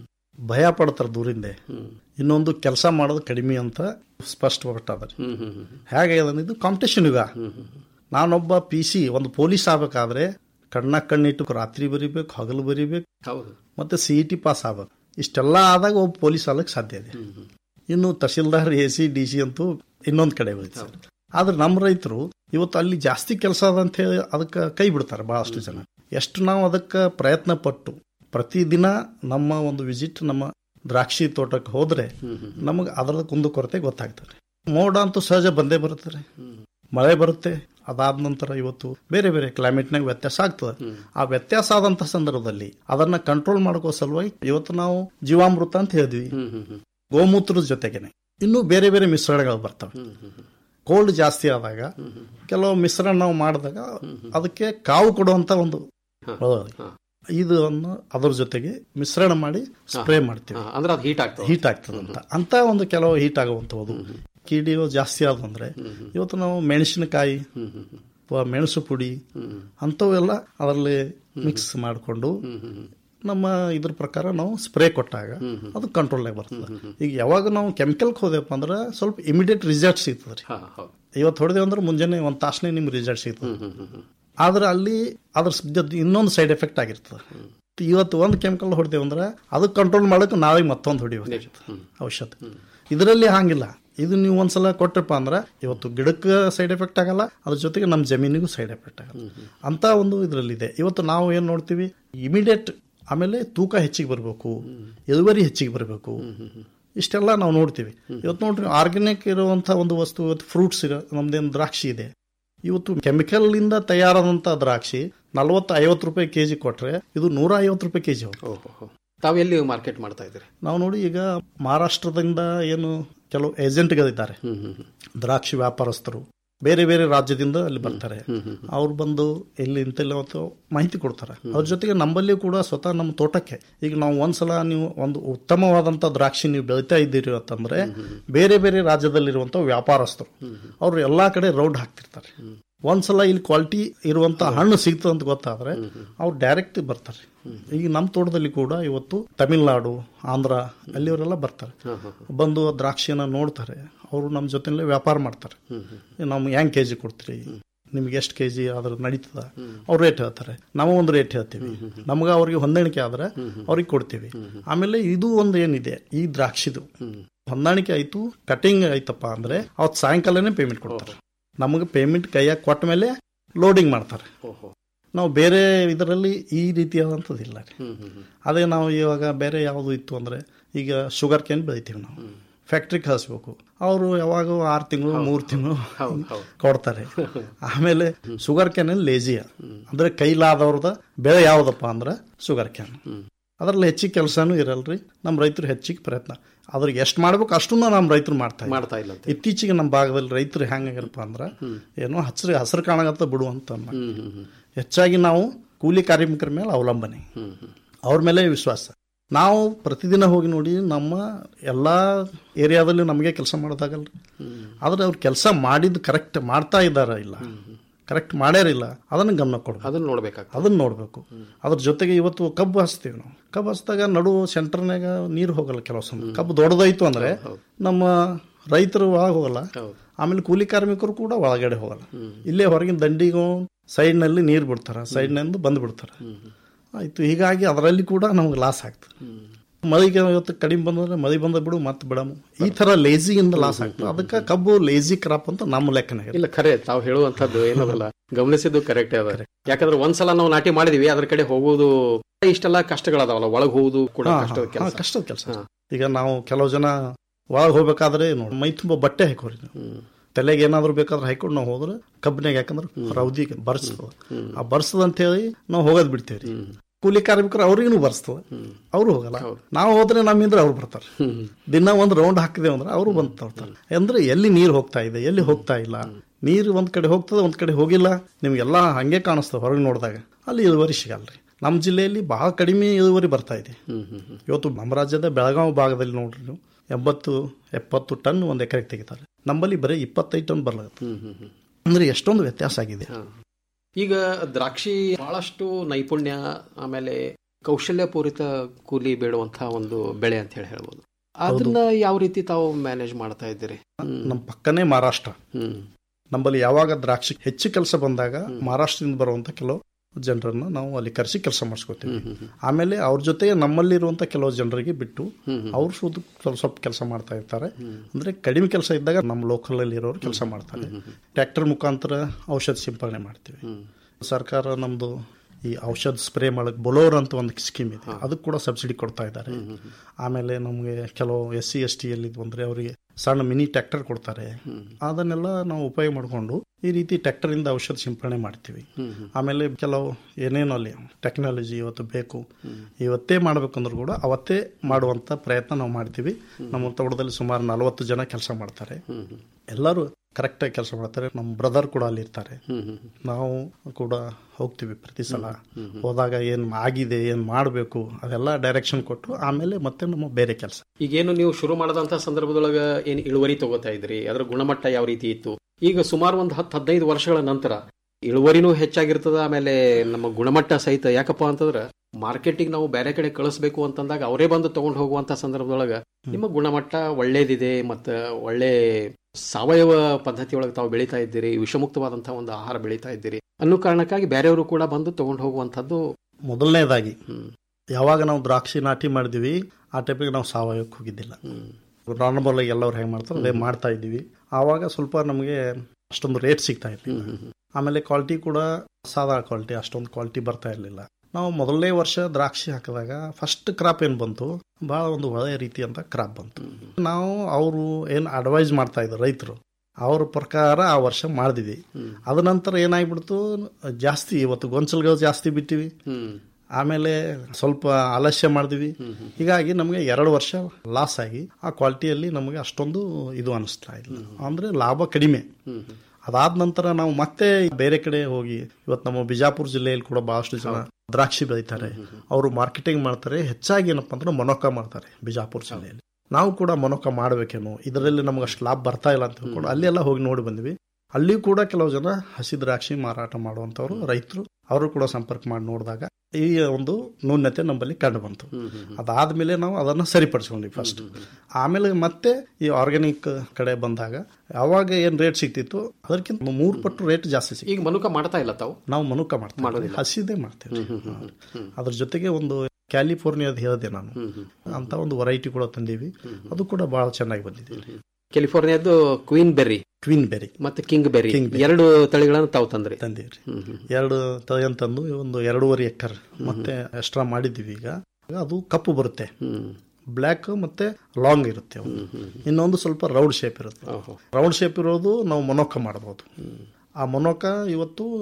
ಭಯ ಪಡ್ತಾರ ದೂರಿಂದ ಇನ್ನೊಂದು ಕೆಲಸ ಮಾಡೋದು ಕಡಿಮೆ ಅಂತ ಸ್ಪಷ್ಟಪಟ್ಟಾದ್ರೆ ಹೇಗಾಗ್ಯದ ಇದು ಕಾಂಪಿಟೇಷನ್ ಯುಗ ನಾನೊಬ್ಬ ಪಿ ಸಿ ಒಂದು ಪೊಲೀಸ್ ಆಗ್ಬೇಕಾದ್ರೆ ಕಣ್ಣ ಕಣ್ಣಿಟ್ಟು ರಾತ್ರಿ ಬರಿಬೇಕು ಹಗಲು ಬರಿಬೇಕು ಹೌದು ಮತ್ತೆ ಸಿ ಇ ಟಿ ಪಾಸ್ ಆಗ್ಬೇಕು ಇಷ್ಟೆಲ್ಲ ಆದಾಗ ಒಬ್ಬ ಪೊಲೀಸ್ ಆಗಕ್ಕೆ ಸಾಧ್ಯ ಇದೆ ಇನ್ನು tahsildar A C D C ಅಂತೂ ಇನ್ನೊಂದ್ ಕಡೆ ಹೋಯ್ತು ಆದ್ರೆ ನಮ್ಮ ರೈತರು ಇವತ್ತು ಅಲ್ಲಿ ಜಾಸ್ತಿ ಕೆಲಸ ಅದ ಅಂತ ಹೇಳಿ ಅದಕ್ಕೆ ಕೈ ಬಿಡ್ತಾರೆ ಬಹಳಷ್ಟು ಜನ ಎಷ್ಟು ನಾವು ಅದಕ್ಕೆ ಪ್ರಯತ್ನ ಪಟ್ಟು ಪ್ರತಿದಿನ ನಮ್ಮ ಒಂದು ವಿಸಿಟ್ ನಮ್ಮ ದ್ರಾಕ್ಷಿ ತೋಟಕ್ಕೆ ಹೋದ್ರೆ ನಮಗೆ ಅದರ ಕುಂದು ಕೊರತೆ ಗೊತ್ತಾಗ್ತದೆ ಮೋಡ ಅಂತೂ ಸಹಜ ಬಂದೇ ಬರುತ್ತೆ ಮಳೆ ಬರುತ್ತೆ ಅದಾದ ನಂತರ ಇವತ್ತು ಬೇರೆ ಬೇರೆ ಕ್ಲೈಮೇಟ್ನಾಗ ವ್ಯತ್ಯಾಸ ಆಗ್ತದೆ ಆ ವ್ಯತ್ಯಾಸ ಆದಂತ ಸಂದರ್ಭದಲ್ಲಿ ಅದನ್ನ ಕಂಟ್ರೋಲ್ ಮಾಡ್ಕೋ ಸಲುವಾಗಿ ಇವತ್ತು ನಾವು ಜೀವಾಮೃತ ಅಂತ ಹೇಳಿದ್ವಿ ಗೋಮೂತ್ರದ ಜೊತೆಗೇನೆ ಇನ್ನು ಬೇರೆ ಬೇರೆ ಮಿಶ್ರಣಗಳು ಬರ್ತವೆ ಕೋಲ್ಡ್ ಜಾಸ್ತಿ ಆದಾಗ ಕೆಲವು ಮಿಶ್ರಣ ನಾವು ಮಾಡಿದಾಗ ಅದಕ್ಕೆ ಕಾವು ಕೊಡುವಂತ ಒಂದು ಇದು ಅದ್ರ ಜೊತೆಗೆ ಮಿಶ್ರಣ ಮಾಡಿ ಸ್ಪ್ರೇ ಮಾಡ್ತೀವಿ ಅಂದ್ರೆ ಅದು ಹೀಟ್ ಆಗ್ತದೆ ಹೀಟ್ ಆಗ್ತದೆ ಅಂತ ಅಂತ ಒಂದು ಕೆಲವು ಹೀಟ್ ಆಗುವಂತದ್ದು ಕೀಡಿಗಳು ಜಾಸ್ತಿ ಆದಂದ್ರೆ ಇವತ್ತು ನಾವು ಮೆಣಸಿನಕಾಯಿ ಅಥವಾ ಮೆಣಸು ಪುಡಿ ಅಂಥವೆಲ್ಲ ಅದರಲ್ಲಿ ಮಿಕ್ಸ್ ಮಾಡಿಕೊಂಡು ನಮ್ಮ ಇದ್ರ ಪ್ರಕಾರ ನಾವು ಸ್ಪ್ರೇ ಕೊಟ್ಟಾಗ ಅದು ಕಂಟ್ರೋಲ್ನಾಗ ಬರ್ತದೆ ಈಗ ಯಾವಾಗ ನಾವು ಕೆಮಿಕಲ್ ಹೋದೆಪ್ಪ ಅಂದ್ರೆ ಸ್ವಲ್ಪ ಇಮಿಡಿಯೇಟ್ ರಿಸಲ್ಟ್ ಸಿಗ್ತದೆ ರೀ ಇವತ್ತು ಹೊಡೆದೇವು ಅಂದ್ರೆ ಮುಂಜಾನೆ ಒಂದು ತಾಸನೇ ನಿಮ್ಗೆ ರಿಸಲ್ಟ್ ಸಿಗ್ತದೆ ಆದ್ರೆ ಅಲ್ಲಿ ಅದ್ರ ಜೊತೆ ಇನ್ನೊಂದು ಸೈಡ್ ಎಫೆಕ್ಟ್ ಆಗಿರ್ತದೆ ಇವತ್ತು ಒಂದು ಕೆಮಿಕಲ್ ಹೊಡೆದೇವು ಅಂದ್ರೆ ಅದಕ್ಕೆ ಕಂಟ್ರೋಲ್ ಮಾಡಕ್ಕೆ ನಾಳೆ ಮತ್ತೊಂದು ಹೊಡಿಬೇಕು ಔಷಧ ಇದರಲ್ಲಿ ಹಾಗಿಲ್ಲ ಇದು ನೀವು ಒಂದ್ಸಲ ಕೊಟ್ರಪ್ಪ ಅಂದ್ರೆ ಇವತ್ತು ಗಿಡಕ್ಕೆ ಸೈಡ್ ಎಫೆಕ್ಟ್ ಆಗಲ್ಲ ಅದ್ರ ಜೊತೆಗೆ ನಮ್ಮ ಜಮೀನಿಗೂ ಸೈಡ್ ಎಫೆಕ್ಟ್ ಆಗಲ್ಲ ಅಂತ ಒಂದು ಇದರಲ್ಲಿದೆ ಇವತ್ತು ನಾವು ಏನು ನೋಡ್ತೀವಿ ಇಮಿಡಿಯೇಟ್ ಆಮೇಲೆ ತೂಕ ಹೆಚ್ಚಿಗೆ ಬರಬೇಕು ಇಳುವರಿ ಹೆಚ್ಚಿಗೆ ಬರಬೇಕು ಇಷ್ಟೆಲ್ಲ ನಾವು ನೋಡ್ತೀವಿ ಇವತ್ತು ನೋಡ್ರಿ ಆರ್ಗ್ಯಾನಿಕ್ ಇರುವಂತ ಒಂದು ವಸ್ತು ಇವತ್ತು ಫ್ರೂಟ್ಸ್ ಇರೋ ನಮ್ದೇನು ದ್ರಾಕ್ಷಿ ಇದೆ ಇವತ್ತು ಕೆಮಿಕಲ್ ಇಂದ ತಯಾರಾದಂತ ದ್ರಾಕ್ಷಿ ನಲ್ವತ್ತು ಐವತ್ತು ರೂಪಾಯಿ ಕೆಜಿ ಕೊಟ್ರೆ ಇದು ನೂರ ಐವತ್ತು ರೂಪಾಯಿ ಕೆಜಿ ತಾವೆಲ್ಲಿ ಮಾರ್ಕೆಟ್ ಮಾಡ್ತಾ ಇದ್ದೀರಿ ನಾವು ನೋಡಿ ಈಗ ಮಹಾರಾಷ್ಟ್ರದಿಂದ ಏನು ಕೆಲವು ಏಜೆಂಟ್ಗಳಿದ್ದಾರೆ ದ್ರಾಕ್ಷಿ ವ್ಯಾಪಾರಸ್ಥರು ಬೇರೆ ಬೇರೆ ರಾಜ್ಯದಿಂದ ಅಲ್ಲಿ ಬರ್ತಾರೆ ಅವ್ರು ಬಂದು ಎಲ್ಲಿ ಇಂತೆಲ್ಲ ಮಾಹಿತಿ ಕೊಡ್ತಾರೆ ಅದ್ರ ಜೊತೆಗೆ ನಮ್ಮಲ್ಲಿ ಕೂಡ ಸ್ವತಃ ನಮ್ಮ ತೋಟಕ್ಕೆ ಈಗ ನಾವು ಒಂದ್ಸಲ ನೀವು ಒಂದು ಉತ್ತಮವಾದಂತ ದ್ರಾಕ್ಷಿ ನೀವು ಬೆಳಿತಾ ಇದ್ದೀರಿ ಅಂತಂದ್ರೆ ಬೇರೆ ಬೇರೆ ರಾಜ್ಯದಲ್ಲಿರುವಂತ ವ್ಯಾಪಾರಸ್ಥರು ಅವ್ರು ಎಲ್ಲಾ ಕಡೆ ರೌಂಡ್ ಹಾಕ್ತಿರ್ತಾರೆ ಒಂದ್ಸಲ ಇಲ್ಲಿ ಕ್ವಾಲಿಟಿ ಇರುವಂತ ಹಣ್ಣು ಸಿಗ್ತದೆ ಅಂತ ಗೊತ್ತಾದ್ರೆ ಅವ್ರು ಡೈರೆಕ್ಟ್ ಬರ್ತಾರೆ ಈಗ ನಮ್ಮ ತೋಟದಲ್ಲಿ ಕೂಡ ಇವತ್ತು ತಮಿಳ್ನಾಡು ಆಂಧ್ರ ಅಲ್ಲಿಯವರೆಲ್ಲ ಬರ್ತಾರೆ ಬಂದು ದ್ರಾಕ್ಷಿಯನ್ನ ನೋಡ್ತಾರೆ ಅವರು ನಮ್ಮ ಜೊತೆಲೇ ವ್ಯಾಪಾರ ಮಾಡ್ತಾರೆ ನಮ್ಗೆ ಹೆಂಗ್ ಕೆಜಿ ಕೊಡ್ತೀರಿ ನಿಮ್ಗೆ ಎಷ್ಟು ಕೆಜಿ ಆದ್ರೆ ನಡೀತದ ಅವ್ರು ರೇಟ್ ಹೇಳ್ತಾರೆ ನಾವು ಒಂದು ರೇಟ್ ಹೇಳ್ತೀವಿ ನಮ್ಗೆ ಅವ್ರಿಗೆ ಹೊಂದಾಣಿಕೆ ಆದ್ರೆ ಅವ್ರಿಗೆ ಕೊಡ್ತೀವಿ ಆಮೇಲೆ ಇದು ಒಂದು ಏನಿದೆ ಈ ದ್ರಾಕ್ಷಿದು ಹೊಂದಾಣಿಕೆ ಆಯ್ತು ಕಟಿಂಗ್ ಆಯ್ತಪ್ಪ ಅಂದ್ರೆ ಅವತ್ತು ಸಾಯಂಕಾಲನೇ ಪೇಮೆಂಟ್ ಕೊಡ್ತಾರೆ ನಮಗೆ ಪೇಮೆಂಟ್ ಕೈಯಾಗ ಕೊಟ್ಟ ಮೇಲೆ ಲೋಡಿಂಗ್ ಮಾಡ್ತಾರೆ ನಾವು ಬೇರೆ ಇದರಲ್ಲಿ ಈ ರೀತಿಯಾದಂಥದ್ದು ಇಲ್ಲ ರೀ ಅದೇ ನಾವು ಇವಾಗ ಬೇರೆ ಯಾವುದು ಇತ್ತು ಅಂದ್ರೆ ಈಗ ಶುಗರ್ ಕೇನ್ ಬೆಳಿತೀವಿ ನಾವು ಫ್ಯಾಕ್ಟ್ರಿಗೆ ಕಳಿಸ್ಬೇಕು ಅವರು ಯಾವಾಗ ಆರು ತಿಂಗಳು ಮೂರು ತಿಂಗಳು ಕೊಡ್ತಾರೆ ಆಮೇಲೆ ಶುಗರ್ ಕ್ಯಾನ್ ಲೇಜಿಯ ಅಂದ್ರೆ ಕೈಲಾದವ್ರದ ಬೆಳೆ ಯಾವ್ದಪ್ಪ ಅಂದ್ರೆ ಶುಗರ್ ಕ್ಯಾನ್ ಅದ್ರಲ್ಲಿ ಹೆಚ್ಚಿಗೆ ಕೆಲಸನೂ ಇರಲ್ರಿ ನಮ್ಮ ರೈತರು ಹೆಚ್ಚಿಗೆ ಪ್ರಯತ್ನ ಅದ್ರಿಗೆ ಎಷ್ಟು ಮಾಡ್ಬೇಕು ಅಷ್ಟನ್ನ ನಮ್ಮ ರೈತರು ಮಾಡ್ತಾ ಇದ್ದಾರೆ. ಮಾಡ್ತಾ ಇಲ್ಲ ಇತ್ತೀಚೆಗೆ ನಮ್ಮ ಭಾಗದಲ್ಲಿ ರೈತರು ಹೆಂಗಾಗಿರಪ್ಪ ಅಂದ್ರೆ ಏನೋ ಹಸಿರು ಹಸಿರು ಕಾಣಗತ್ತ ಬಿಡು ಅಂತ ಅನ್ನ. ಹೆಚ್ಚಾಗಿ ನಾವು ಕೂಲಿ ಕಾರ್ಮಿಕರ ಮೇಲೆ ಅವಲಂಬನೆ ಅವ್ರ ಮೇಲೆ ವಿಶ್ವಾಸ ನಾವು ಪ್ರತಿದಿನ ಹೋಗಿ ನೋಡಿ ನಮ್ಮ ಎಲ್ಲ ಏರಿಯಾದಲ್ಲಿ ನಮಗೆ ಕೆಲಸ ಮಾಡೋದಾಗಲ್ರಿ ಆದ್ರೆ ಅವ್ರು ಕೆಲಸ ಮಾಡಿದ್ದು ಕರೆಕ್ಟ್ ಮಾಡ್ತಾ ಇದ್ದಾರ ಇಲ್ಲ ಕರೆಕ್ಟ್ ಮಾಡ್ಯಾರಿಲ್ಲ ಅದನ್ನ ಗಮನ ಕೊಡ್ಬೇಕು ಅದನ್ನ ನೋಡ್ಬೇಕಾಗ್ತದೆ ಅದನ್ನ ನೋಡ್ಬೇಕು ಅದ್ರ ಜೊತೆಗೆ ಇವತ್ತು ಕಬ್ಬು ಹಚ್ತೀವಿ ನಾವು ಕಬ್ಬು ಹಚ್ಚಿದಾಗ ನಡು ಸೆಂಟರ್ನಾಗ ನೀರು ಹೋಗಲ್ಲ ಕೆಲವು ಸಮಯ ಕಬ್ಬು ದೊಡ್ಡದಾಯ್ತು ಅಂದ್ರೆ ನಮ್ಮ ರೈತರು ಒಳಗೆ ಹೋಗಲ್ಲ ಆಮೇಲೆ ಕೂಲಿ ಕಾರ್ಮಿಕರು ಕೂಡ ಒಳಗಡೆ ಹೋಗಲ್ಲ ಇಲ್ಲೇ ಹೊರಗಿನ ದಂಡಿಗೂ ಸೈಡ್ ನಲ್ಲಿ ನೀರು ಬಿಡ್ತಾರ ಸೈಡ್ ನಿಂದ ಬಂದ್ ಬಿಡ್ತಾರ ಆಯ್ತು ಹೀಗಾಗಿ ಅದರಲ್ಲಿ ಕೂಡ ನಮ್ಗೆ ಲಾಸ್ ಆಗ್ತದೆ ಮಳೆಗೆ ಇವತ್ತು ಕಡಿಮೆ ಬಂದ್ರೆ ಮಳೆ ಬಂದ ಬಿಡು ಮತ್ತೆ ಬಿಡಮು ಈ ತರ ಲೇಜಿಯಿಂದ ಲಾಸ್ ಆಗ್ತದೆ ಅದಕ್ಕೆ ಕಬ್ಬು ಲೇಜಿ ಕ್ರಾಪ್ ಅಂತ ನಮ್ಮ ಲೆಕ್ಕನ ಇಲ್ಲ ಖರೆ ತಾವು ಹೇಳುವಂತದ್ದು ಏನದಲ್ಲ ಗಮನಿಸಿದ್ದು ಕರೆಕ್ಟ್ ಅದ ಯಾಕಂದ್ರೆ ಒಂದ್ಸಲ ನಾವು ನಾಟಿ ಮಾಡಿದೀವಿ ಅದ್ರ ಕಡೆ ಹೋಗೋದು ಇಷ್ಟೆಲ್ಲ ಕಷ್ಟಗಳದಾವಲ್ಲ ಒಳಗ್ ಹೋಗುದು ಕೂಡ ಹಾ, ಕಷ್ಟದ ಹಾ, ಕೆಲಸ ಕಷ್ಟದ ಕೆಲಸ ಈಗ ನಾವು ಕೆಲವು ಜನ ಒಳಗೆ ಹೋಗ್ಬೇಕಾದ್ರೆ ನೋಡಿ ಮೈ ತುಂಬ ಬಟ್ಟೆ ಹಾಕೋರಿ ನಾವು ತಲೆಗೆ ಏನಾದ್ರು ಬೇಕಾದ್ರೆ ಹಾಕೊಂಡು ನಾವು ಹೋದ್ರೆ ಕಬ್ಬಿನಾಗ ಯಾಕಂದ್ರೆ ರೌದಿ ಬರ್ಸ್ತದ ಆ ಬರ್ಸ್ತದ ಅಂತ ಹೇಳಿ ನಾವು ಹೋಗೋದ್ ಬಿಡ್ತೇವ್ರಿ ಕೂಲಿ ಕಾರ್ಮಿಕರು ಅವ್ರಿಗೂ ಬರ್ಸ್ತದ ಅವ್ರು ಹೋಗಲ್ಲ ನಾವು ಹೋದ್ರೆ ನಮ್ಮಿಂದ ಅವ್ರು ಬರ್ತಾರೆ ದಿನ ಒಂದ್ ರೌಂಡ್ ಹಾಕಿದೇವು ಅಂದ್ರೆ ಅವರು ಬಂದ್ ತರ್ತಾರೆ ಅಂದ್ರೆ ಎಲ್ಲಿ ನೀರು ಹೋಗ್ತಾ ಇದೆ ಎಲ್ಲಿ ಹೋಗ್ತಾ ಇಲ್ಲ ನೀರು ಒಂದ್ ಕಡೆ ಹೋಗ್ತದೆ ಒಂದ್ ಕಡೆ ಹೋಗಿಲ್ಲ ನಿಮ್ಗೆಲ್ಲ ಹಂಗೆ ಕಾಣಿಸ್ತದೆ ಹೊರಗೆ ನೋಡಿದಾಗ ಅಲ್ಲಿ ಇಳುವರಿ ಸಿಗಲ್ರಿ ನಮ್ಮ ಜಿಲ್ಲೆಯಲ್ಲಿ ಬಹಳ ಕಡಿಮೆ ಇಳುವರಿ ಬರ್ತಾ ಇದೆ ಇವತ್ತು ನಮ್ಮ ರಾಜ್ಯದ ಬೆಳಗಾವಿ ಭಾಗದಲ್ಲಿ ನೋಡ್ರಿ ನೀವು ಎಂಬತ್ತು ಎಪ್ಪತ್ತು ಟನ್ ಒಂದು ಎಕರೆಗೆ ತೆಗಿತಾರೆ ನಮ್ಮಲ್ಲಿ ಬರೀ ಇಪ್ಪತ್ತೈದು ಟನ್ ಬರ್ಲಾಗತ್ತೆ ಅಂದ್ರೆ ಎಷ್ಟೊಂದು ವ್ಯತ್ಯಾಸ ಆಗಿದೆ ಈಗ ದ್ರಾಕ್ಷಿ ಬಹಳಷ್ಟು ನೈಪುಣ್ಯ ಆಮೇಲೆ ಕೌಶಲ್ಯಪೂರಿತ ಕೂಲಿ ಬೇಡುವಂತಹ ಒಂದು ಬೆಳೆ ಅಂತ ಹೇಳಿ ಹೇಳ್ಬೋದು ಅದನ್ನ ಯಾವ ರೀತಿ ತಾವು ಮ್ಯಾನೇಜ್ ಮಾಡ್ತಾ ಇದ್ದೀರಿ ನಮ್ಮ ಪಕ್ಕನೇ ಮಹಾರಾಷ್ಟ್ರ ನಮ್ಮಲ್ಲಿ ಯಾವಾಗ ದ್ರಾಕ್ಷಿ ಹೆಚ್ಚು ಕೆಲಸ ಬಂದಾಗ ಮಹಾರಾಷ್ಟ್ರದಿಂದ ಬರುವಂತ ಕೆಲವು ಜನರನ್ನ ನಾವು ಅಲ್ಲಿ ಕರೆಸಿ ಕೆಲಸ ಮಾಡಿಸ್ಕೊತೀವಿ ಆಮೇಲೆ ಅವ್ರ ಜೊತೆಗೆ ನಮ್ಮಲ್ಲಿರುವಂತ ಕೆಲವು ಜನರಿಗೆ ಬಿಟ್ಟು ಅವ್ರು ಶುದ್ಧ ಸ್ವಲ್ಪ ಸ್ವಲ್ಪ ಕೆಲಸ ಮಾಡ್ತಾ ಇರ್ತಾರೆ ಅಂದ್ರೆ ಕಡಿಮೆ ಕೆಲಸ ಇದ್ದಾಗ ನಮ್ಮ ಲೋಕಲ್ ಅಲ್ಲಿ ಇರೋರು ಕೆಲಸ ಮಾಡ್ತಾರೆ ಟ್ರ್ಯಾಕ್ಟರ್ ಮುಖಾಂತರ ಔಷಧ ಸಿಂಪಡಣೆ ಮಾಡ್ತೀವಿ ಸರ್ಕಾರ ನಮ್ದು ಈ ಔಷಧ ಸ್ಪ್ರೇ ಮಾಡಕ್ ಬೊಲೋರ್ ಅಂತ ಒಂದು ಸ್ಕೀಮ್ ಇದೆ ಅದಕ್ಕೆ ಕೂಡ ಸಬ್ಸಿಡಿ ಕೊಡ್ತಾ ಇದ್ದಾರೆ ಆಮೇಲೆ ನಮಗೆ ಕೆಲವು ಎಸ್ ಸಿ ಎಸ್ ಟಿ ಅಲ್ಲಿ ಬಂದ್ರೆ ಅವರಿಗೆ ಸಣ್ಣ ಮಿನಿ ಟ್ರ್ಯಾಕ್ಟರ್ ಕೊಡ್ತಾರೆ ಅದನ್ನೆಲ್ಲ ನಾವು ಉಪಯೋಗ ಮಾಡಿಕೊಂಡು ಈ ರೀತಿ ಟ್ರ್ಯಾಕ್ಟರ್ ಇಂದ ಔಷಧ ಸಿಂಪಡಣೆ ಮಾಡ್ತೀವಿ ಆಮೇಲೆ ಕೆಲವು ಏನೇನು ಅಲ್ಲಿ ಟೆಕ್ನಾಲಜಿ ಇವತ್ತು ಬೇಕು ಇವತ್ತೇ ಮಾಡ್ಬೇಕಂದ್ರೂ ಕೂಡ ಅವತ್ತೇ ಮಾಡುವಂತ ಪ್ರಯತ್ನ ನಾವು ಮಾಡ್ತೀವಿ ನಮ್ಮ ತೋಟದಲ್ಲಿ ಸುಮಾರು ನಲವತ್ತು ಜನ ಕೆಲಸ ಮಾಡ್ತಾರೆ ಎಲ್ಲರೂ ಕರೆಕ್ಟ್ ಆಗಿ ಕೆಲಸ ಮಾಡ್ತಾರೆ ನಮ್ಮ ಬ್ರದರ್ ಕೂಡ ಅಲ್ಲಿ ಇರ್ತಾರೆ ನಾವು ಕೂಡ ಹೋಗ್ತೀವಿ ಪ್ರತಿ ಸಲ ಹೋದಾಗ ಏನ್ ಆಗಿದೆ ಏನ್ ಮಾಡಬೇಕು ಅದೆಲ್ಲ ಡೈರೆಕ್ಷನ್ ಕೊಟ್ಟು ಆಮೇಲೆ ಮತ್ತೆ ನಮ್ಮ ಬೇರೆ ಕೆಲಸ ಈಗೇನು ನೀವು ಶುರು ಮಾಡದಂತ ಸಂದರ್ಭದೊಳಗ ಏನ್ ಇಳುವರಿ ತಗೋತಾ ಇದ್ರಿ ಅದರ ಗುಣಮಟ್ಟ ಯಾವ ರೀತಿ ಇತ್ತು ಈಗ ಸುಮಾರು ಒಂದು ಹತ್ತು ಹದಿನೈದು ವರ್ಷಗಳ ನಂತರ ಇಳುವರಿನೂ ಹೆಚ್ಚಾಗಿರ್ತದ ಆಮೇಲೆ ನಮ್ಮ ಗುಣಮಟ್ಟ ಸಹಿತ ಯಾಕಪ್ಪ ಅಂತಂದ್ರ ಮಾರ್ಕೆಟಿಗೆ ನಾವು ಬೇರೆ ಕಡೆ ಕಳಿಸ್ಬೇಕು ಅಂತಂದಾಗ ಅವರೇ ಬಂದು ತಗೊಂಡು ಹೋಗುವಂತ ಸಂದರ್ಭದೊಳಗ ನಿಮ್ಮ ಗುಣಮಟ್ಟ ಒಳ್ಳೇದಿದೆ ಮತ್ತ ಒಳ್ಳೆ ಸಾವಯವ ಪದ್ಧತಿಯೊಳಗೆ ತಾವು ಬೆಳೀತಾ ಇದ್ದೀರಿ ವಿಷಮುಕ್ತವಾದಂತಹ ಒಂದು ಆಹಾರ ಬೆಳೀತಾ ಇದ್ದೀರಿ ಅನ್ನೋ ಕಾರಣಕ್ಕಾಗಿ ಬೇರೆಯವರು ಕೂಡ ಬಂದು ತಗೊಂಡು ಹೋಗುವಂತದ್ದು ಮೊದಲನೇದಾಗಿ ಯಾವಾಗ ನಾವು ದ್ರಾಕ್ಷಿ ನಾಟಿ ಮಾಡಿದ್ವಿ ಆ ಟೈಪಿಗೆ ನಾವು ಸಾವಯವಕ್ಕೆ ಹೋಗಿದ್ದಿಲ್ಲ ನಾರ್ಮಲ್ ಆಗಿ ಎಲ್ಲರೂ ಹೆಂಗ್ ಮಾಡ್ತಾರೆ ಅದೇ ಮಾಡ್ತಾ ಇದ್ದೀವಿ ಆವಾಗ ಸ್ವಲ್ಪ ನಮಗೆ ಅಷ್ಟೊಂದು ರೇಟ್ ಸಿಗ್ತಾ ಇರ್ಲಿಲ್ಲ ಆಮೇಲೆ ಕ್ವಾಲಿಟಿ ಕೂಡ ಸಾದಾ ಕ್ವಾಲಿಟಿ ಅಷ್ಟೊಂದು ಕ್ವಾಲಿಟಿ ಬರ್ತಾ ಇರಲಿಲ್ಲ ನಾವು ಮೊದಲನೇ ವರ್ಷ ದ್ರಾಕ್ಷಿ ಹಾಕಿದಾಗ ಫಸ್ಟ್ ಕ್ರಾಪ್ ಏನ್ ಬಂತು ಬಹಳ ಒಂದು ಒಳ್ಳೆಯ ರೀತಿ ಅಂತ ಕ್ರಾಪ್ ಬಂತು ನಾವು ಅವರು ಏನ್ ಅಡ್ವೈಸ್ ಮಾಡ್ತಾ ಇದ್ರು ರೈತರು ಅವ್ರ ಪ್ರಕಾರ ಆ ವರ್ಷ ಮಾಡಿದ್ವಿ ಅದ ನಂತರ ಏನಾಗ್ಬಿಡ್ತು ಜಾಸ್ತಿ ಇವತ್ತು ಗೊಂಚಲ್ಗಳು ಜಾಸ್ತಿ ಬಿಟ್ಟಿವಿ ಆಮೇಲೆ ಸ್ವಲ್ಪ ಆಲಸ್ಯ ಮಾಡಿದ್ವಿ ಹೀಗಾಗಿ ನಮಗೆ ಎರಡು ವರ್ಷ ಲಾಸ್ ಆಗಿ ಆ ಕ್ವಾಲಿಟಿಯಲ್ಲಿ ನಮಗೆ ಅಷ್ಟೊಂದು ಇದು ಅನಿಸ್ತಾ ಇಲ್ಲ ಅಂದ್ರೆ ಲಾಭ ಕಡಿಮೆ ಅದಾದ ನಂತರ ನಾವು ಮತ್ತೆ ಬೇರೆ ಕಡೆ ಹೋಗಿ ಇವತ್ತು ನಮ್ಮ ಬಿಜಾಪುರ ಜಿಲ್ಲೆಯಲ್ಲಿ ಕೂಡ ಬಹಳಷ್ಟು ಜನ ದ್ರಾಕ್ಷಿ ಬೆಳೀತಾರೆ ಅವರು ಮಾರ್ಕೆಟಿಂಗ್ ಮಾಡ್ತಾರೆ ಹೆಚ್ಚಾಗಿ ಏನಪ್ಪಾ ಅಂದ್ರೆ ಮೊನೊಕ ಮಾಡ್ತಾರೆ ಬಿಜಾಪುರ ಜಿಲ್ಲೆಯಲ್ಲಿ ನಾವು ಕೂಡ ಮೊನೊಕ ಮಾಡ್ಬೇಕೇನೋ ಇದರಲ್ಲಿ ನಮ್ಗೆ ಅಷ್ಟು ಲಾಭ ಬರ್ತಾ ಇಲ್ಲ ಅಂತ ಹೇಳ್ಕೊಂಡು ಅಲ್ಲಿ ಎಲ್ಲ ಹೋಗಿ ನೋಡಿ ಬಂದ್ವಿ ಅಲ್ಲಿ ಕೂಡ ಕೆಲವು ಜನ ಹಸಿ ದ್ರಾಕ್ಷಿ ಮಾರಾಟ ಮಾಡುವಂತವ್ರು ರೈತರು ಅವರು ಕೂಡ ಸಂಪರ್ಕ ಮಾಡಿ ನೋಡಿದಾಗ ಈ ಒಂದು ನ್ಯೂನ್ಯತೆ ನಮ್ಮಲ್ಲಿ ಕಂಡು ಬಂತು ಅದಾದ್ಮೇಲೆ ನಾವು ಅದನ್ನ ಸರಿಪಡಿಸ್ಕೊಂಡ್ವಿ ಫಸ್ಟ್ ಆಮೇಲೆ ಮತ್ತೆ ಈ ಆರ್ಗ್ಯಾನಿಕ್ ಕಡೆ ಬಂದಾಗ ಯಾವಾಗ ಏನ್ ರೇಟ್ ಸಿಗ್ತಿತ್ತು ಅದಕ್ಕಿಂತ ಮೂರು ಪಟ್ಟು ರೇಟ್ ಜಾಸ್ತಿ ಸಿಗ್ತಿ ಈಗ ಮನುಕ ಮಾಡ್ತಾ ಇಲ್ಲ ತಾವು ನಾವು ಮನುಕ ಮಾಡ್ತೀವಿ ಹಸಿದೇ ಮಾಡ್ತೇವೆ ಅದ್ರ ಜೊತೆಗೆ ಒಂದು ಕ್ಯಾಲಿಫೋರ್ನಿಯಾದ ಹೇಳಿದೆ ನಾನು ಅಂತ ಒಂದು ವೆರೈಟಿ ಕೂಡ ತಂದೀವಿ ಅದು ಕೂಡ ಬಹಳ ಚೆನ್ನಾಗಿ ಬಂದಿದೆ ಕ್ಯಾಲಿಫೋರ್ನಿಯಾದ್ದು ಕ್ವೀನ್ ಬೆರ್ರಿ ಕ್ವೀನ್ ಬೆರಿ ಮತ್ತೆ ಕಿಂಗ್ ಬೆರ್ರಿ King berry. ಎರಡು ತಳಿಗಳನ್ನು ತಾವು ತಂದ್ರಿ ತಂದೀವ್ರಿ ಎರಡು ತಳಿಯನ್ ತಂದು ಒಂದು ಎರಡೂವರೆ ಎಕರ್ ಮತ್ತೆ ಎಕ್ಸ್ಟ್ರಾ ಮಾಡಿದ್ದೀವಿ ಈಗ ಅದು ಕಪ್ಪು ಬರುತ್ತೆ ಬ್ಲ್ಯಾಕ್ ಮತ್ತೆ ಲಾಂಗ್ ಇರುತ್ತೆ ಅವು. ಇನ್ನೊಂದು ಸ್ವಲ್ಪ ರೌಂಡ್ ಶೇಪ್ ಇರುತ್ತೆ ರೌಂಡ್ ಶೇಪ್ ಇರೋದು ನಾವು ಮೊನೊಕ ಮಾಡಬಹುದು ಆ ಮೊನೊಕ ಇವತ್ತು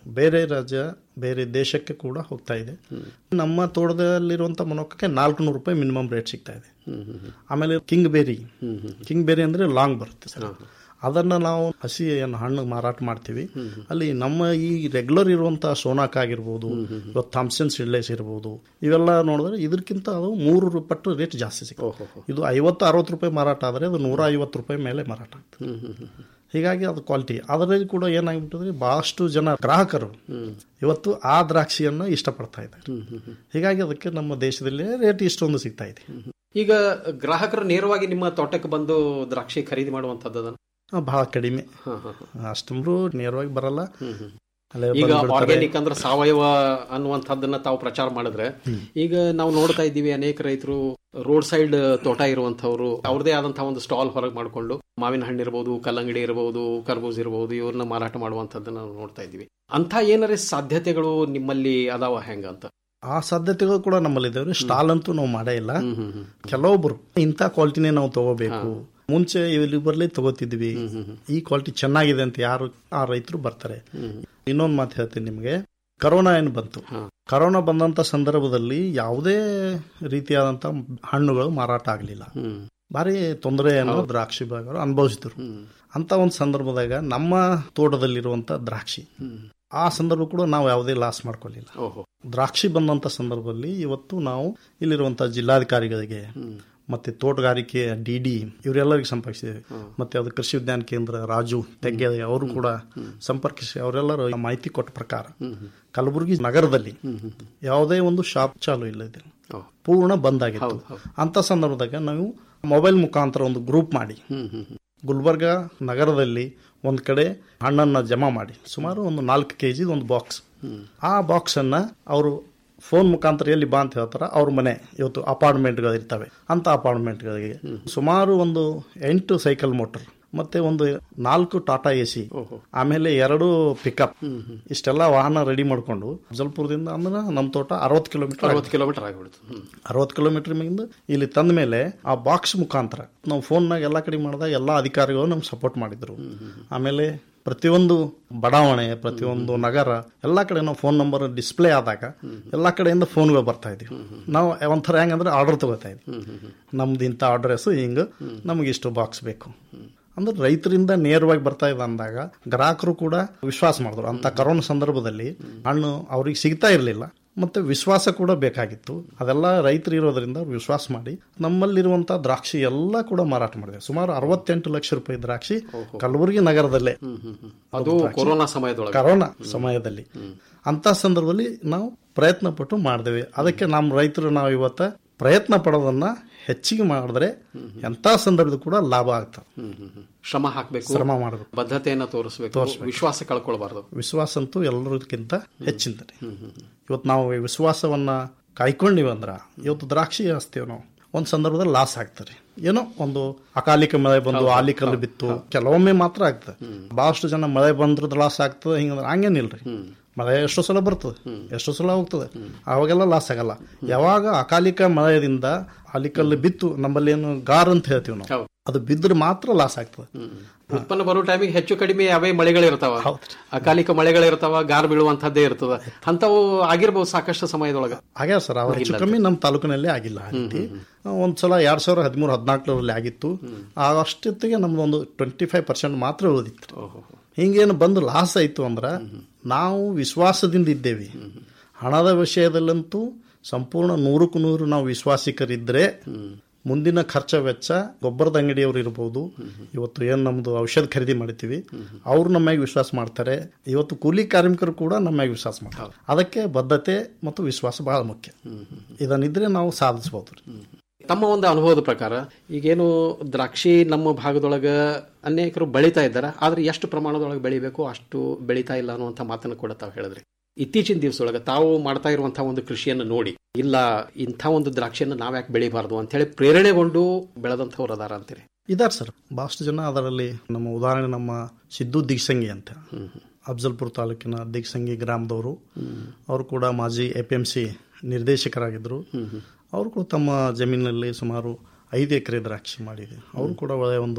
ಬೇರೆ ರಾಜ್ಯ ಬೇರೆ ದೇಶಕ್ಕೆ ಕೂಡ ಹೋಗ್ತಾ ಇದೆ ನಮ್ಮ ತೋಟದಲ್ಲಿರುವಂತ ಮೊನೊಕಕ್ಕೆ ನಾಲ್ಕು ನೂರು ರೂಪಾಯಿ ಮಿನಿಮಮ್ ರೇಟ್ ಸಿಗ್ತಾ ಇದೆ ಆಮೇಲೆ ಕಿಂಗ್ ಬೇರಿ ಕಿಂಗ್ ಬೇರಿ ಅಂದ್ರೆ ಲಾಂಗ್ ಬರುತ್ತೆ ಸರ್ ಅದನ್ನ ನಾವು ಹಸಿ ಏನು ಹಣ್ಣು ಮಾರಾಟ ಮಾಡ್ತೀವಿ ಅಲ್ಲಿ ನಮ್ಮ ಈ ರೆಗ್ಯುಲರ್ ಇರುವಂತಹ ಸೋನಾಕ್ ಆಗಿರ್ಬೋದು ಇವತ್ತು ಥಾಮ್ಸನ್ ಸಿಡ್ಲೆಸ್ ಇರ್ಬೋದು ಇವೆಲ್ಲ ನೋಡಿದ್ರೆ ಇದಕ್ಕಿಂತ ಅದು ಮೂರು ರೂ- ಪಟ್ಟು ರೇಟ್ ಜಾಸ್ತಿ ಸಿಗುತ್ತೆ ಇದು ಐವತ್ತು ಅರವತ್ತು ರೂಪಾಯಿ ಮಾರಾಟ ಆದರೆ ಅದು ನೂರ ಐವತ್ತು ರೂಪಾಯಿ ಮೇಲೆ ಮಾರಾಟ ಆಗ್ತದೆ ಹೀಗಾಗಿ ಅದು ಕ್ವಾಲಿಟಿ ಅದರಲ್ಲಿ ಕೂಡ ಏನಾಗ್ಬಿಟ್ಟಿದ್ರೆ ಬಹಳಷ್ಟು ಜನ ಗ್ರಾಹಕರು ಇವತ್ತು ಆ ದ್ರಾಕ್ಷಿಯನ್ನ ಇಷ್ಟಪಡ್ತಾ ಇದ್ದಾರೆ ಹೀಗಾಗಿ ಅದಕ್ಕೆ ನಮ್ಮ ದೇಶದಲ್ಲಿ ರೇಟ್ ಇಷ್ಟೊಂದು ಸಿಗ್ತಾ ಇದೆ ಈಗ ಗ್ರಾಹಕರು ನೇರವಾಗಿ ನಿಮ್ಮ ತೋಟಕ್ಕೆ ಬಂದು ದ್ರಾಕ್ಷಿ ಖರೀದಿ ಮಾಡುವಂತದ್ದು ಆ, ಬಹಳ ಕಡಿಮೆ ಅಷ್ಟೊಂದು ನೇರವಾಗಿ ಬರಲ್ಲ ಅಲ್ಲೇ ಈಗ ಬಂದ್ಬಿಡ್ತಾರೆ. ಆರ್ಗ್ಯಾನಿಕ್ ಅಂದ್ರೆ ಸಾವಯವ ಅನ್ನುವಂಥದ್ದನ್ನ ತಾವು ಪ್ರಚಾರ ಮಾಡಿದ್ರೆ ಈಗ ನಾವು ನೋಡ್ತಾ ಇದ್ದೀವಿ ಅನೇಕ ರೈತರು ರೋಡ್ ಸೈಡ್ ತೋಟ ಇರುವಂತವ್ರು ಅವ್ರದೇ ಆದಂತಹ ಒಂದು ಸ್ಟಾಲ್ ಹೊರಗೆ ಮಾಡಿಕೊಂಡು ಮಾವಿನ ಹಣ್ಣು ಇರಬಹುದು ಕಲ್ಲಂಗಡಿ ಇರಬಹುದು ಕರ್ಬೂಜ್ ಇರಬಹುದು ಇವ್ರನ್ನ ಮಾರಾಟ ಮಾಡುವಂತದ್ದನ್ನ ನಾವು ನೋಡ್ತಾ ಇದ್ದೀವಿ ಅಂತ ಏನಾರೇ ಸಾಧ್ಯತೆಗಳು ನಿಮ್ಮಲ್ಲಿ ಅದಾವ ಹೆಂಗ ಅಂತ ಆ ಸಾಧ್ಯತೆಗಳು ಕೂಡ ನಮ್ಮಲ್ಲಿ ಇದಾವೆ ಸ್ಟಾಲ್ ಅಂತೂ ನಾವು ಮಾಡೇ ಇಲ್ಲ ಕೆಲವೊಬ್ರು ಇಂಥ ಕ್ವಾಲಿಟಿನೇ ನಾವು ತಗೋಬೇಕು ಮುಂಚೆ ಇಲ್ಲಿ ಬರ್ಲಿ ತಗೋತಿದ್ವಿ ಈ ಕ್ವಾಲಿಟಿ ಚೆನ್ನಾಗಿದೆ ಅಂತ ಯಾರು ಆ ರೈತರು ಬರ್ತಾರೆ ಇನ್ನೊಂದು ಮಾತು ಹೇಳ್ತೀನಿ ನಿಮಗೆ ಕರೋನಾ ಏನು ಬಂತು ಕರೋನಾ ಬಂದಂತ ಸಂದರ್ಭದಲ್ಲಿ ಯಾವುದೇ ರೀತಿಯಾದಂತ ಹಣ್ಣುಗಳು ಮಾರಾಟ ಆಗಲಿಲ್ಲ ಭಾರಿ ತೊಂದರೆಯನ್ನು ದ್ರಾಕ್ಷಿ ಬೆಳೆಗಾರರು ಅನುಭವಿಸಿದ್ರು ಅಂತ ಒಂದು ಸಂದರ್ಭದಾಗ ನಮ್ಮ ತೋಟದಲ್ಲಿರುವಂತ ದ್ರಾಕ್ಷಿ ಆ ಸಂದರ್ಭ ಕೂಡ ನಾವು ಯಾವುದೇ ಲಾಸ್ ಮಾಡ್ಕೊಳ್ಳಿಲ್ಲ ದ್ರಾಕ್ಷಿ ಬಂದಂತ ಸಂದರ್ಭದಲ್ಲಿ ಇವತ್ತು ನಾವು ಇಲ್ಲಿರುವಂತ ಜಿಲ್ಲಾಧಿಕಾರಿಗಳಿಗೆ ಮತ್ತೆ ತೋಟಗಾರಿಕೆ ಡಿ ಡಿ ಇವರೆಲ್ಲರಿಗೆ ಸಂಪರ್ಕಿಸಿದ್ದೇವೆ ಮತ್ತೆ ಅದು ಕೃಷಿ ವಿಜ್ಞಾನ ಕೇಂದ್ರ ರಾಜು ತೆಗ್ಗೆ ಅವರು ಕೂಡ ಸಂಪರ್ಕಿಸಿ ಅವರೆಲ್ಲರೂ ಮಾಹಿತಿ ಕೊಟ್ಟ ಪ್ರಕಾರ ಕಲಬುರಗಿ ನಗರದಲ್ಲಿ ಯಾವುದೇ ಒಂದು ಶಾಪ್ ಚಾಲು ಇಲ್ಲ ಇದೆ ಪೂರ್ಣ ಬಂದ್ ಆಗಿತ್ತು ಅಂತ ಸಂದರ್ಭದಾಗ ನಾವು ಮೊಬೈಲ್ ಮುಖಾಂತರ ಒಂದು ಗ್ರೂಪ್ ಮಾಡಿ ಗುಲ್ಬರ್ಗ ನಗರದಲ್ಲಿ ಒಂದ್ ಕಡೆ ಹಣ್ಣನ್ನ ಜಮಾ ಮಾಡಿ ಸುಮಾರು ಒಂದು ನಾಲ್ಕು ಕೆಜಿ ಒಂದು ಬಾಕ್ಸ್ ಆ ಬಾಕ್ಸ್ ಅನ್ನ ಅವರು ಫೋನ್ ಮುಖಾಂತರ ಎಲ್ಲಿ ಬಾ ಅಂತ ಹೇಳ್ತಾರ ಅವ್ರ ಮನೆ ಇವತ್ತು ಅಪಾರ್ಟ್ಮೆಂಟ್ಗಳು ಇರ್ತವೆ ಅಂತ ಅಪಾರ್ಟ್ಮೆಂಟ್ಗಳಿಗೆ ಸುಮಾರು ಒಂದು ಎಂಟು ಸೈಕಲ್ ಮೋಟರ್ ಮತ್ತೆ ಒಂದು ನಾಲ್ಕು ಟಾಟಾ ಎ ಸಿ ಆಮೇಲೆ ಎರಡು ಪಿಕಪ್ ಇಷ್ಟೆಲ್ಲ ವಾಹನ ರೆಡಿ ಮಾಡ್ಕೊಂಡು ಅಫಜಲ್ಪುರದಿಂದ ಅಂದ್ರೆ ನಮ್ಮ ತೋಟ ಅರವತ್ತು ಕಿಲೋಮೀಟರ್ ಅರವತ್ತು ಕಿಲೋಮೀಟರ್ ಆಗಿಬಿಡ್ತು ಅರವತ್ತು ಕಿಲೋಮೀಟರ್ ಮಿಂದ ಇಲ್ಲಿ ತಂದ ಮೇಲೆ ಆ ಬಾಕ್ಸ್ ಮುಖಾಂತರ ನಾವು ಫೋನ್ನಾಗ ಎಲ್ಲ ಕಡೆ ಮಾಡಿದಾಗ ಎಲ್ಲ ಅಧಿಕಾರಿಗಳು ನಮ್ಗೆ ಸಪೋರ್ಟ್ ಮಾಡಿದ್ರು ಆಮೇಲೆ ಪ್ರತಿಯೊಂದು ಬಡಾವಣೆ ಪ್ರತಿಯೊಂದು ನಗರ ಎಲ್ಲ ಕಡೆ ನಾವು ಫೋನ್ ನಂಬರ್ ಡಿಸ್ಪ್ಲೇ ಆದಾಗ ಎಲ್ಲ ಕಡೆಯಿಂದ ಫೋನ್ಗಳು ಬರ್ತಾ ಇದ್ವಿ ನಾವು ಒಂಥರ ಹೆಂಗಂದ್ರೆ ಆರ್ಡರ್ ತಗೋತಾ ಇದ್ವಿ ನಮ್ದು ಇಂಥ ಅಡ್ರೆಸ್ ಹಿಂಗ ನಮ್ಗೆ ಇಷ್ಟು ಬಾಕ್ಸ್ ಬೇಕು ಅಂದ್ರೆ ರೈತರಿಂದ ನೇರವಾಗಿ ಬರ್ತಾ ಇದೆ ಅಂದಾಗ ಗ್ರಾಹಕರು ಕೂಡ ವಿಶ್ವಾಸ ಮಾಡಿದ್ರು ಅಂತ ಕರೋನಾ ಸಂದರ್ಭದಲ್ಲಿ ಹಣ್ಣು ಅವ್ರಿಗೆ ಸಿಗ್ತಾ ಇರಲಿಲ್ಲ ಮತ್ತೆ ವಿಶ್ವಾಸ ಕೂಡ ಬೇಕಾಗಿತ್ತು ಅದೆಲ್ಲ ರೈತರು ಇರೋದ್ರಿಂದ ಅವ್ರು ವಿಶ್ವಾಸ ಮಾಡಿ ನಮ್ಮಲ್ಲಿರುವಂತ ದ್ರಾಕ್ಷಿ ಎಲ್ಲ ಕೂಡ ಮಾರಾಟ ಮಾಡಿದೆ ಸುಮಾರು ಅರವತ್ತೆಂಟು ಲಕ್ಷ ರೂಪಾಯಿ ದ್ರಾಕ್ಷಿ ಕಲಬುರಗಿ ನಗರದಲ್ಲೇ ಅದು ಕೊರೋನಾ ಸಮಯದೊಳಗೆ ಕರೋನಾ ಸಮಯದಲ್ಲಿ ಅಂತ ಸಂದರ್ಭದಲ್ಲಿ ನಾವು ಪ್ರಯತ್ನ ಪಟ್ಟು ಮಾಡಿದೆವು ಅದಕ್ಕೆ ನಮ್ಮ ರೈತರು ನಾವು ಇವತ್ತ ಪ್ರಯತ್ನ ಪಡೋದನ್ನ ಹೆಚ್ಚಿಗೆ ಮಾಡಿದ್ರೆ ಎಂತ ಸಂದರ್ಭದ ಕೂಡ ಲಾಭ ಆಗ್ತದೆ ಶ್ರಮ ಹಾಕಬೇಕು ಶ್ರಮ ಮಾಡಬೇಕು ಬದ್ಧತೆಯನ್ನ ತೋರಿಸಬೇಕು ವಿಶ್ವಾಸ ಕಳ್ಕೊಳ್ಬಾರ್ದು ವಿಶ್ವಾಸ ಅಂತೂ ಎಲ್ಲರಿಗಿಂತ ಹೆಚ್ಚಿಂದ ಇವತ್ತು ನಾವು ಈ ವಿಶ್ವಾಸವನ್ನ ಕಾಯ್ಕೊಂಡಿವಿ ಅಂದ್ರ ಇವತ್ತು ದ್ರಾಕ್ಷಿ ಹಚ್ತೇವೆ ನಾವು ಒಂದ್ ಸಂದರ್ಭದಲ್ಲಿ ಲಾಸ್ ಆಗ್ತಾರೆ ಏನೋ ಒಂದು ಅಕಾಲಿಕ ಮಳೆ ಬಂದು ಆಲಿಕಲ್ಲು ಬಿತ್ತು ಕೆಲವೊಮ್ಮೆ ಮಾತ್ರ ಆಗ್ತದೆ ಬಹಳಷ್ಟು ಜನ ಮಳೆ ಬಂದ್ರದ್ದು ಲಾಸ್ ಆಗ್ತದೆ ಹಿಂಗಂದ್ರೆ ಹಂಗೇನಿಲ್ರಿ ಮಳೆ ಎಷ್ಟೋ ಸಲ ಬರ್ತದೆ ಎಷ್ಟೋ ಸಲ ಹೋಗ್ತದೆ ಅವಾಗೆಲ್ಲ ಲಾಸ್ ಆಗಲ್ಲ ಯಾವಾಗ ಅಕಾಲಿಕ ಮಳೆಯಿಂದ ಆಲಿಕಲ್ಲು ಬಿತ್ತು ನಮ್ಮಲ್ಲಿ ಏನು ಗಾರ್ ಅಂತ ಹೇಳ್ತೀವಿ ನಾವು ಅದು ಬಿದ್ರೆ ಮಾತ್ರ ಲಾಸ್ ಆಗ್ತದೆ ಉತ್ಪನ್ನ ಬರೋ ಟೈಮಿಗೆ ಹೆಚ್ಚು ಕಡಿಮೆ ಅವೇ ಮಳೆಗಳಿರ್ತಾವ ಅಕಾಲಿಕ ಮಳೆಗಳಿರ್ತಾವ ಗಾರ್ ಬೀಳುವಂತದ್ದೇ ಇರ್ತದ ಅಂತವು ಆಗಿರ್ಬೋದು ಸಾಕಷ್ಟು ಸಮಯದೊಳಗ ಆಗ್ಯಾವ ಸರ್ ಅವ ಹೆಚ್ಚು ಕಮ್ಮಿ ನಮ್ಮ ತಾಲೂಕಿನಲ್ಲಿ ಆಗಿಲ್ಲ ಆ ರೀತಿ ಒಂದ್ಸಲ ಎರಡ್ ಸಾವಿರ ಹದಿಮೂರು ಹದಿನಾಲ್ಕರಲ್ಲಿ ಆಗಿತ್ತು ಅಷ್ಟೊತ್ತಿಗೆ ನಮ್ದು ಒಂದು ಟ್ವೆಂಟಿ ಫೈವ್ ಪರ್ಸೆಂಟ್ ಮಾತ್ರ ಉಳಿದಿತ್ತು ಹಿಂಗೇನು ಬಂದು ಲಾಸ್ ಆಯ್ತು ಅಂದ್ರ ನಾವು ವಿಶ್ವಾಸದಿಂದ ಇದ್ದೇವೆ ಹಣದ ವಿಷಯದಲ್ಲಂತೂ ಸಂಪೂರ್ಣ ನೂರಕ್ಕೂ ನೂರು ನಾವು ವಿಶ್ವಾಸಿಕರಿದ್ರೆ ಮುಂದಿನ ಖರ್ಚ ವೆಚ್ಚ ಗೊಬ್ಬರದ ಅಂಗಡಿಯವರು ಇರಬಹುದು ಇವತ್ತು ಏನ್ ನಮ್ದು ಔಷಧ ಖರೀದಿ ಮಾಡ್ತೀವಿ ಅವ್ರು ನಮ್ಮಾಗ ವಿಶ್ವಾಸ ಮಾಡ್ತಾರೆ ಇವತ್ತು ಕೂಲಿ ಕಾರ್ಮಿಕರು ಕೂಡ ನಮ್ಮಾಗ ವಿಶ್ವಾಸ ಮಾಡ್ತಾರೆ ಅದಕ್ಕೆ ಬದ್ಧತೆ ಮತ್ತು ವಿಶ್ವಾಸ ಬಹಳ ಮುಖ್ಯ ಇದನ್ನಿದ್ರೆ ನಾವು ಸಾಧಿಸಬಹುದು ತಮ್ಮ ಒಂದು ಅನುಭವದ ಪ್ರಕಾರ ಈಗೇನು ದ್ರಾಕ್ಷಿ ನಮ್ಮ ಭಾಗದೊಳಗ ಅನೇಕರು ಬೆಳೀತಾ ಇದ್ದಾರೆ ಆದ್ರೆ ಎಷ್ಟು ಪ್ರಮಾಣದೊಳಗೆ ಬೆಳಿಬೇಕು ಅಷ್ಟು ಬೆಳೀತಾ ಇಲ್ಲ ಅನ್ನುವಂಥ ಮಾತನ್ನು ಕೂಡ ತಾವು ಹೇಳಿದ್ರಿ ಇತ್ತೀಚಿನ ದಿವಸದೊಳಗೆ ತಾವು ಮಾಡ್ತಾ ಇರುವಂತಹ ಒಂದು ಕೃಷಿಯನ್ನು ನೋಡಿ ಇಲ್ಲ ಇಂಥ ಒಂದು ದ್ರಾಕ್ಷಿಯನ್ನು ನಾವ್ಯಾಕೆ ಬೆಳಿಬಾರ್ದು ಅಂತ ಹೇಳಿ ಪ್ರೇರಣೆಗೊಂಡು ಬೆಳೆದಂಥವ್ರು ಅದಾರ ಅಂತೀರಿ ಇದಾರೆ ಸರ್ ಬಹಳಷ್ಟು ಜನ ಅದರಲ್ಲಿ ನಮ್ಮ ಉದಾಹರಣೆ ನಮ್ಮ ಸಿದ್ದು ದಿಗ್ಸಂಗಿ ಅಂತ ಅಫ್ಜಲ್ಪುರ ತಾಲೂಕಿನ ದಿಗ್ಸಂಗಿ ಗ್ರಾಮದವರು ಅವರು ಕೂಡ ಮಾಜಿ ಎ ಪಿ ಎಂ ಸಿ ನಿರ್ದೇಶಕರಾಗಿದ್ದರು ಅವರು ಕೂಡ ತಮ್ಮ ಜಮೀನಿನಲ್ಲಿ ಸುಮಾರು ಐದು ಎಕರೆ ದ್ರಾಕ್ಷಿ ಮಾಡಿದೆ ಅವರು ಕೂಡ ಒಳ್ಳೆಯ ಒಂದು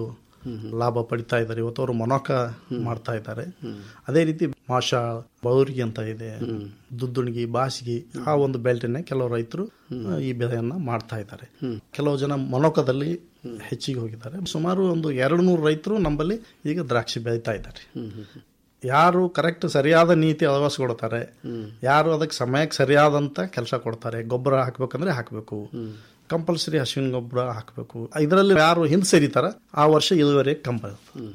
ಲಾಭ ಪಡಿತಾ ಇದ್ದಾರೆ ಇವತ್ತು ಅವರು ಮೊನಕ ಮಾಡ್ತಾ ಇದ್ದಾರೆ ಅದೇ ರೀತಿ ಮಾಷ ಬೌರಿಗೆ ಅಂತ ಇದೆ ದುದ್ದುಣಿಗಿ ಬಾಸಿಗಿ ಆ ಒಂದು ಬೆಲ್ಟಿನ ಕೆಲವು ರೈತರು ಆ, ಈ ಬೆಳೆಯನ್ನ ಮಾಡ್ತಾ ಇದ್ದಾರೆ ಕೆಲವು ಜನ ಮೊನಕದಲ್ಲಿ ಹೆಚ್ಚಿಗೆ ಹೋಗಿದ್ದಾರೆ ಸುಮಾರು ಒಂದು ಎರಡು ನೂರು ರೈತರು ನಮ್ಮಲ್ಲಿ ಈಗ ದ್ರಾಕ್ಷಿ ಬೆಳೀತಾ ಇದ್ದಾರೆ ಯಾರು ಕರೆಕ್ಟ್ ಸರಿಯಾದ ನೀತಿ ಅಳವಡಿಸ್ಕೊಡ್ತಾರೆ ಯಾರು ಅದಕ್ಕೆ ಸಮಯಕ್ಕೆ ಸರಿಯಾದಂತ ಕೆಲಸ ಕೊಡ್ತಾರೆ ಗೊಬ್ಬರ ಹಾಕ್ಬೇಕಂದ್ರೆ ಹಾಕಬೇಕು ಕಂಪಲ್ಸರಿ ಹಸುವಿನ ಗೊಬ್ಬರ ಹಾಕಬೇಕು ಇದರಲ್ಲಿ ಯಾರು ಹಿಂದೆ ಸೇರಿತಾರ ಆ ವರ್ಷ ಇಳುವರಿ ಕಂಪಲ್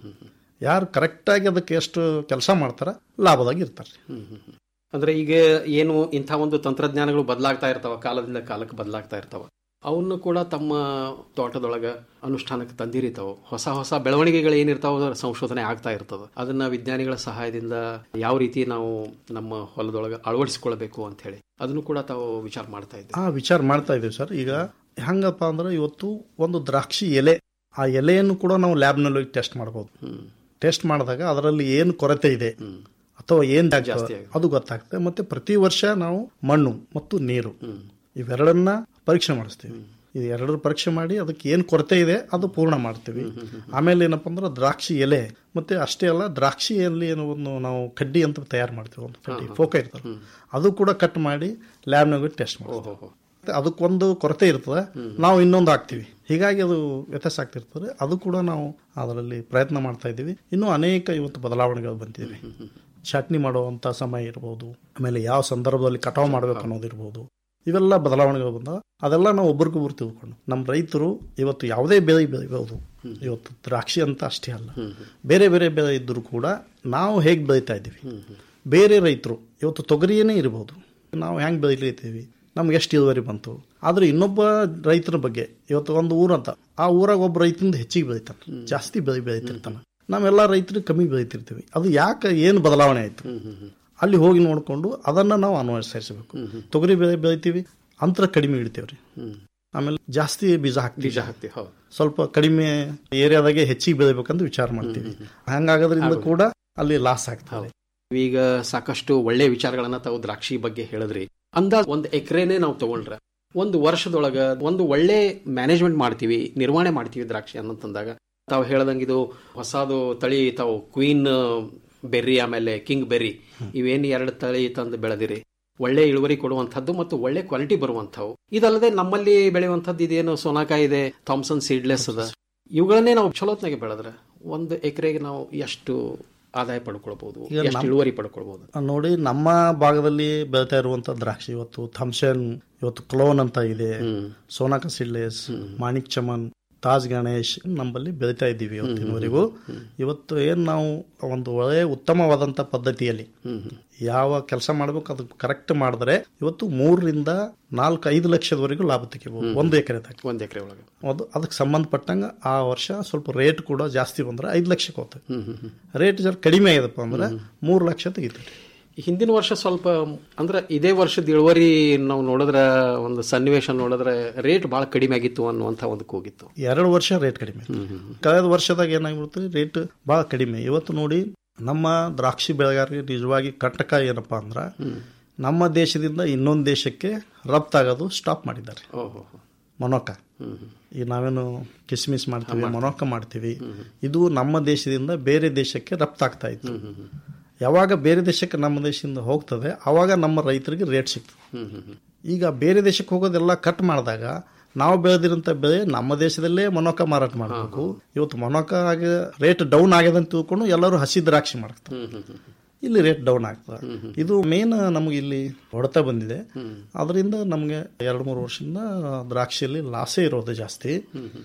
ಯಾರು ಕರೆಕ್ಟಾಗಿ ಅದಕ್ಕೆ ಎಷ್ಟು ಕೆಲಸ ಮಾಡ್ತಾರ ಲಾಭದಾಗ ಇರ್ತಾರೆ ಅಂದ್ರೆ ಈಗ ಏನು ಇಂಥ ಒಂದು ತಂತ್ರಜ್ಞಾನಗಳು ಬದಲಾಗ್ತಾ ಇರ್ತಾವ ಕಾಲದಿಂದ ಕಾಲಕ್ಕೆ ಬದಲಾಗ್ತಾ ಇರ್ತಾವ ಅವನ್ನು ಕೂಡ ತಮ್ಮ ತೋಟದೊಳಗ ಅನುಷ್ಠಾನಕ್ಕೆ ತಂದಿರಿತಾವ ಹೊಸ ಹೊಸ ಬೆಳವಣಿಗೆಗಳು ಏನಿರ್ತಾವ ಅದರ ಸಂಶೋಧನೆ ಆಗ್ತಾ ಇರ್ತದ ಅದನ್ನ ವಿಜ್ಞಾನಿಗಳ ಸಹಾಯದಿಂದ ಯಾವ ರೀತಿ ನಾವು ನಮ್ಮ ಹೊಲದೊಳಗ ಅಳವಡಿಸಿಕೊಳ್ಬೇಕು ಅಂತ ಹೇಳಿ ಅದನ್ನು ಕೂಡ ತಾವು ವಿಚಾರ ಮಾಡ್ತಾ ಇದ್ದೀವಿ ಆ ವಿಚಾರ ಮಾಡ್ತಾ ಇದೀವಿ ಸರ್ ಈಗ ಹೆಂಗಪ್ಪ ಅಂದ್ರೆ ಇವತ್ತು ಒಂದು ದ್ರಾಕ್ಷಿ ಎಲೆ ಆ ಎಲೆಯನ್ನು ಕೂಡ ನಾವು ಲ್ಯಾಬ್ನಲ್ಲಿ ಹೋಗಿ ಟೆಸ್ಟ್ ಮಾಡ್ಬೋದು ಟೆಸ್ಟ್ ಮಾಡಿದಾಗ ಅದರಲ್ಲಿ ಏನು ಕೊರತೆ ಇದೆ ಅಥವಾ ಏನ್ ಜಾಸ್ತಿ ಅದು ಗೊತ್ತಾಗ್ತದೆ ಮತ್ತೆ ಪ್ರತಿ ವರ್ಷ ನಾವು ಮಣ್ಣು ಮತ್ತು ನೀರು ಇವೆರಡನ್ನ ಪರೀಕ್ಷೆ ಮಾಡಿಸ್ತೀವಿ ಇದು ಎರಡರ ಪರೀಕ್ಷೆ ಮಾಡಿ ಅದಕ್ಕೆ ಏನು ಕೊರತೆ ಇದೆ ಅದು ಪೂರ್ಣ ಮಾಡ್ತೀವಿ ಆಮೇಲೆ ಏನಪ್ಪ ಅಂದ್ರೆ ದ್ರಾಕ್ಷಿ ಎಲೆ ಮತ್ತೆ ಅಷ್ಟೇ ಅಲ್ಲ ದ್ರಾಕ್ಷಿಯಲ್ಲಿ ಏನೋ ಒಂದು ನಾವು ಕಡ್ಡಿ ಅಂತ ತಯಾರು ಮಾಡ್ತೀವಿ ಒಂದು ಕಡ್ಡಿ ಫೋಕ ಇರ್ತದೆ ಅದು ಕೂಡ ಕಟ್ ಮಾಡಿ ಲ್ಯಾಬ್ನಾಗ ಟೆಸ್ಟ್ ಮಾಡ್ತೀವಿ ಮತ್ತೆ ಅದಕ್ಕೊಂದು ಕೊರತೆ ಇರ್ತದೆ ನಾವು ಇನ್ನೊಂದು ಹಾಕ್ತಿವಿ ಹೀಗಾಗಿ ಅದು ವ್ಯತ್ಯಾಸ ಆಗ್ತಿರ್ತದೆ ಅದು ಕೂಡ ನಾವು ಅದರಲ್ಲಿ ಪ್ರಯತ್ನ ಮಾಡ್ತಾ ಇದ್ದೀವಿ ಇನ್ನೂ ಅನೇಕ ಇವತ್ತು ಬದಲಾವಣೆಗಳು ಬಂದಿವೆ ಚಟ್ನಿ ಮಾಡುವಂತ ಸಮಯ ಇರ್ಬೋದು ಆಮೇಲೆ ಯಾವ ಸಂದರ್ಭದಲ್ಲಿ ಕಟಾವು ಮಾಡ್ಬೇಕು ಅನ್ನೋದಿರ್ಬೋದು ಇವೆಲ್ಲ ಬದಲಾವಣೆಗಳು ಬಂದ ಅದೆಲ್ಲ ನಾವು ಒಬ್ರಿಗೊಬ್ರು ತಿಳ್ಕೊಂಡು ನಮ್ಮ ರೈತರು ಇವತ್ತು ಯಾವುದೇ ಬೆಳೆ ಬೆಳಿಬಹುದು ಇವತ್ತು ದ್ರಾಕ್ಷಿ ಅಂತ ಅಷ್ಟೇ ಅಲ್ಲ ಬೇರೆ ಬೇರೆ ಬೆಳೆ ಇದ್ದರೂ ಕೂಡ ನಾವು ಹೇಗೆ ಬೆಳೀತಾ ಇದ್ದೀವಿ ಬೇರೆ ರೈತರು ಇವತ್ತು ತೊಗರಿಯೇ ಇರಬಹುದು ನಾವು ಹೆಂಗೆ ಬೆಳಿತೀವಿ ನಮ್ಗೆ ಎಷ್ಟು ಇಳುವರಿ ಬಂತು ಆದ್ರೆ ಇನ್ನೊಬ್ಬ ರೈತರ ಬಗ್ಗೆ ಇವತ್ತು ಒಂದು ಊರಂತ ಆ ಊರಾಗ ಒಬ್ಬ ರೈತನಿಂದ ಹೆಚ್ಚಿಗೆ ಬೆಳಿತಾನೆ ಜಾಸ್ತಿ ಬೆಳೆ ಬೆಳಿತಿರ್ತಾನೆ ನಾವೆಲ್ಲ ರೈತರು ಕಮ್ಮಿ ಬೆಳಿತಿರ್ತೀವಿ ಅದು ಯಾಕೆ ಏನು ಬದಲಾವಣೆ ಆಯ್ತು ಅಲ್ಲಿ ಹೋಗಿ ನೋಡಿಕೊಂಡು ಅದನ್ನ ನಾವು ಅನ್ವಯಿಸಬೇಕು ತೊಗರಿ ಬೆಳೆ ಬೆಳಿತೀವಿ ಅಂತರ ಕಡಿಮೆ ಇಡ್ತೇವ್ರಿ ಆಮೇಲೆ ಜಾಸ್ತಿ ಬೀಜ ಹಾಕ್ತೀವಿ ಬೀಜ ಹಾಕ್ತೀವಿ ಹೌದು ಸ್ವಲ್ಪ ಕಡಿಮೆ ಏರಿಯಾದಾಗೆ ಹೆಚ್ಚಿಗೆ ಬೆಳಿಬೇಕಂತ ವಿಚಾರ ಮಾಡ್ತೀವಿ ಹಂಗಾಗೋದ್ರಿಂದ ಕೂಡ ಅಲ್ಲಿ ಲಾಸ್ ಆಗ್ತದೆ ಈಗ ಸಾಕಷ್ಟು ಒಳ್ಳೆ ವಿಚಾರಗಳನ್ನ ತಾವು ದ್ರಾಕ್ಷಿ ಬಗ್ಗೆ ಹೇಳಿದ್ರಿ ಅಂದಾಜ್ ಒಂದು ಎಕರೆನೇ ನಾವು ತಗೊಂಡ್ರೆ ಒಂದು ವರ್ಷದೊಳಗ ಒಂದು ಒಳ್ಳೆ ಮ್ಯಾನೇಜ್ಮೆಂಟ್ ಮಾಡ್ತೀವಿ ನಿರ್ವಹಣೆ ಮಾಡ್ತೀವಿ ದ್ರಾಕ್ಷಿ ಅನ್ನಂತಂದಾಗ ತಾವು ಹೇಳ್ದಂಗೆ ಇದು ಹೊಸದು ತಳಿ ತಾವು ಕ್ವೀನ್ ಬೆರ್ರಿ ಆಮೇಲೆ ಕಿಂಗ್ ಬೆರ್ರಿ ಇವೇನು ಎರಡು ತಳಿ ತಂದು ಬೆಳೆದಿರಿ ಒಳ್ಳೆ ಇಳುವರಿ ಕೊಡುವಂಥದ್ದು ಮತ್ತು ಒಳ್ಳೆ ಕ್ವಾಲಿಟಿ ಬರುವಂಥವು ಇದಲ್ಲದೆ ನಮ್ಮಲ್ಲಿ ಬೆಳೆಯುವಂಥದ್ದು ಇದೇನು ಸೋನಾಕಾಯಿ ಇದೆ ಥಾಮ್ಸನ್ ಸೀಡ್ಲೆಸ್ ಅದ ಇವುಗಳನ್ನೇ ನಾವು ಚಲೋತ್ನಾಗೆ ಬೆಳೆದ್ರೆ ಒಂದು ಎಕರೆಗೆ ನಾವು ಎಷ್ಟು ಆದಾಯ ಪಡ್ಕೊಳ್ಬಹುದು ಈಗ ಎಷ್ಟು ನಮ್- ಇಳುವರಿ ಪಡ್ಕೊಳ್ಬಹುದು ನೋಡಿ ನಮ್ಮ ಭಾಗದಲ್ಲಿ ಬೆಳಿತಾ ಇರುವಂತ ದ್ರಾಕ್ಷಿ ಇವತ್ತು ಥಮ್ಸನ್ ಇವತ್ತು ಕ್ಲೋನ್ ಅಂತ ಇದೆ ಸೋನಾಕ ಸಿಡ್ಲೆಸ್ ಮಾಣಿಕ್ ಚಮನ್ ತಾಜ್ ಗಣೇಶ್ ನಮ್ಮಲ್ಲಿ ಬೆಳಿತಾ ಇದ್ದೀವಿ ಇವತ್ತಿನವರೆಗೂ ಇವತ್ತು ಏನ್ ನಾವು ಒಂದು ಒಳ್ಳೆಯ ಉತ್ತಮವಾದಂತ ಪದ್ಧತಿಯಲ್ಲಿ ಯಾವ ಕೆಲಸ ಮಾಡ್ಬೇಕು ಅದು ಕರೆಕ್ಟ್ ಮಾಡಿದ್ರೆ ಇವತ್ತು ಮೂರರಿಂದ ನಾಲ್ಕು ಐದು ಲಕ್ಷದವರೆಗೂ ಲಾಭ ತೆಗಿಬಹುದು ಒಂದು ಎಕರೆ ಒಂದ್ ಎಕರೆ ಒಳಗೆ ಅದು ಅದಕ್ಕೆ ಸಂಬಂಧಪಟ್ಟಂಗ ಆ ವರ್ಷ ಸ್ವಲ್ಪ ರೇಟ್ ಕೂಡ ಜಾಸ್ತಿ ಬಂದ್ರೆ ಐದು ಲಕ್ಷಕ್ಕೆ ಹೋಗ್ತದೆ ರೇಟ್ ಜರ ಕಡಿಮೆ ಆಗಿದಪ್ಪ ಅಂದ್ರೆ ಮೂರು ಲಕ್ಷ ತೆಗಿತೀವಿ ಹಿಂದಿನ ವರ್ಷ ಸ್ವಲ್ಪ ಅಂದ್ರೆ ಇದೇ ವರ್ಷದ ಇಳುವರಿ ನಾವು ನೋಡಿದ್ರ ಒಂದು ಸನ್ನಿವೇಶ ನೋಡಿದ್ರೆ ರೇಟ್ ಬಹಳ ಕಡಿಮೆ ಆಗಿತ್ತು ಅನ್ನುವಂತ ಒಂದಕ್ಕೆ ಹೋಗಿತ್ತು ಎರಡು ವರ್ಷ ರೇಟ್ ಕಡಿಮೆ ಕಳೆದ ವರ್ಷದಾಗ ಏನಾಗ್ಬಿಡುತ್ತೆ ರೇಟ್ ಬಹಳ ಕಡಿಮೆ ಇವತ್ತು ನೋಡಿ ನಮ್ಮ ದ್ರಾಕ್ಷಿ ಬೆಳೆಗಾರರಿಗೆ ನಿಜವಾಗಿ ಕಟಕ ಏನಪ್ಪಾ ಅಂದ್ರ ನಮ್ಮ ದೇಶದಿಂದ ಇನ್ನೊಂದು ದೇಶಕ್ಕೆ ರಫ್ತಾಗೋದು ಸ್ಟಾಪ್ ಮಾಡಿದ್ದಾರೆ ಮೊನೊಕ ಈಗ ನಾವೇನು ಕಿಸ್ಮಿಸ್ ಮಾಡ್ತೀವಿ ಮೊನೊಕ ಮಾಡ್ತೀವಿ ಇದು ನಮ್ಮ ದೇಶದಿಂದ ಬೇರೆ ದೇಶಕ್ಕೆ ರಫ್ತಾಗ್ತಾ ಇತ್ತು ಯಾವಾಗ ಬೇರೆ ದೇಶಕ್ಕೆ ನಮ್ಮ ದೇಶದಿಂದ ಹೋಗ್ತದೆ ಆವಾಗ ನಮ್ಮ ರೈತರಿಗೆ ರೇಟ್ ಸಿಗ್ತದೆ ಈಗ ಬೇರೆ ದೇಶಕ್ಕೆ ಹೋಗೋದೆಲ್ಲ ಕಟ್ ಮಾಡಿದಾಗ ನಾವು ಬೆಳೆದಿರಂತ ಬೆಳೆ ನಮ್ಮ ದೇಶದಲ್ಲೇ ಮೊನೊಕ ಮಾರಾಟ ಮಾಡಬೇಕು ಇವತ್ತು ಮೊನೊಕ ಆಗ ರೇಟ್ ಡೌನ್ ಆಗ್ಯದ ಅಂತ ತಿಳ್ಕೊಂಡು ಎಲ್ಲರೂ ಹಸಿ ದ್ರಾಕ್ಷಿ ಮಾಡ್ತಾರೆ ಇಲ್ಲಿ ರೇಟ್ ಡೌನ್ ಆಗ್ತದೆ ಇದು ಮೇನ್ ನಮಗೆ ಇಲ್ಲಿ ಹೊಡೆತ ಬಂದಿದೆ ಅದರಿಂದ ನಮಗೆ ಎರಡು ಮೂರು ವರ್ಷದಿಂದ ದ್ರಾಕ್ಷಿಯಲ್ಲಿ ಲಾಸೇ ಇರೋದು ಜಾಸ್ತಿ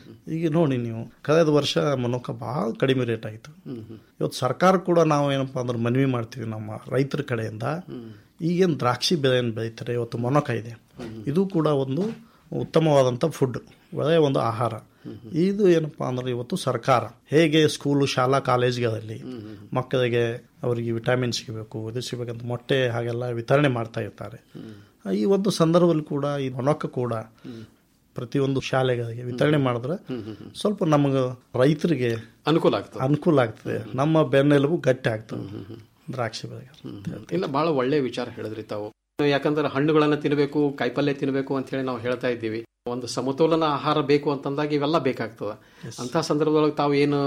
ಈಗ ನೋಡಿ ನೀವು ಕಳೆದ ವರ್ಷ ಮೊನೊಕ ಬಹಳ ಕಡಿಮೆ ರೇಟ್ ಆಯಿತು ಇವತ್ತು ಸರ್ಕಾರ ಕೂಡ ನಾವು ಏನಪ್ಪಾ ಅಂದ್ರೆ ಮನವಿ ಮಾಡ್ತೀವಿ ನಮ್ಮ ರೈತರ ಕಡೆಯಿಂದ ಈಗೇನು ದ್ರಾಕ್ಷಿ ಬೆಳೆಯನ್ನು ಬೆಳೀತಾರೆ ಇವತ್ತು ಮೊನೊಕ ಇದೆ ಇದು ಕೂಡ ಒಂದು ಉತ್ತಮವಾದಂಥ ಫುಡ್ ಒಳ್ಳೆಯ ಒಂದು ಆಹಾರ ಇದು ಏನಪ್ಪಾ ಅಂದ್ರೆ ಇವತ್ತು ಸರ್ಕಾರ ಹೇಗೆ ಸ್ಕೂಲು ಶಾಲಾ ಕಾಲೇಜ್ಗಳಲ್ಲಿ ಮಕ್ಕಳಿಗೆ ಅವರಿಗೆ ವಿಟಮಿನ್ ಸಿಗಬೇಕು ಇದು ಸಿಗಬೇಕಂತ ಮೊಟ್ಟೆ ಹಾಗೆಲ್ಲ ವಿತರಣೆ ಮಾಡ್ತಾ ಇರ್ತಾರೆ ಈ ಒಂದು ಸಂದರ್ಭದಲ್ಲಿ ಕೂಡ ಈ ಮೊನೊಕ್ಕ ಕೂಡ ಪ್ರತಿಯೊಂದು ಶಾಲೆಗಳಿಗೆ ವಿತರಣೆ ಮಾಡಿದ್ರೆ ಸ್ವಲ್ಪ ನಮಗೆ ರೈತರಿಗೆ ಅನುಕೂಲ ಆಗ್ತದೆ ಅನುಕೂಲ ಆಗ್ತದೆ ನಮ್ಮ ಬೆನ್ನೆಲುಬು ಗಟ್ಟಿ ಆಗ್ತದೆ ದ್ರಾಕ್ಷಿ ಬೆಳೆಗಾರ ಇಲ್ಲ ಬಹಳ ಒಳ್ಳೆ ವಿಚಾರ ಹೇಳಿದ್ರಿ ತಾವು ಯಾಕಂದ್ರೆ ಹಣ್ಣುಗಳನ್ನ ತಿನ್ನಬೇಕು ಕಾಯಿಪಲ್ಯ ತಿನ್ನಬೇಕು ಅಂತ ಹೇಳಿ ನಾವು ಹೇಳ್ತಾ ಇದ್ದೀವಿ ಒಂದು ಸಮತೋಲನ ಆಹಾರ ಬೇಕು ಅಂತಂದಾಗ ಇವೆಲ್ಲ ಬೇಕಾಗ್ತದ ಅಂತ ಸಂದರ್ಭದೊಳಗೆ ತಾವು ಏನು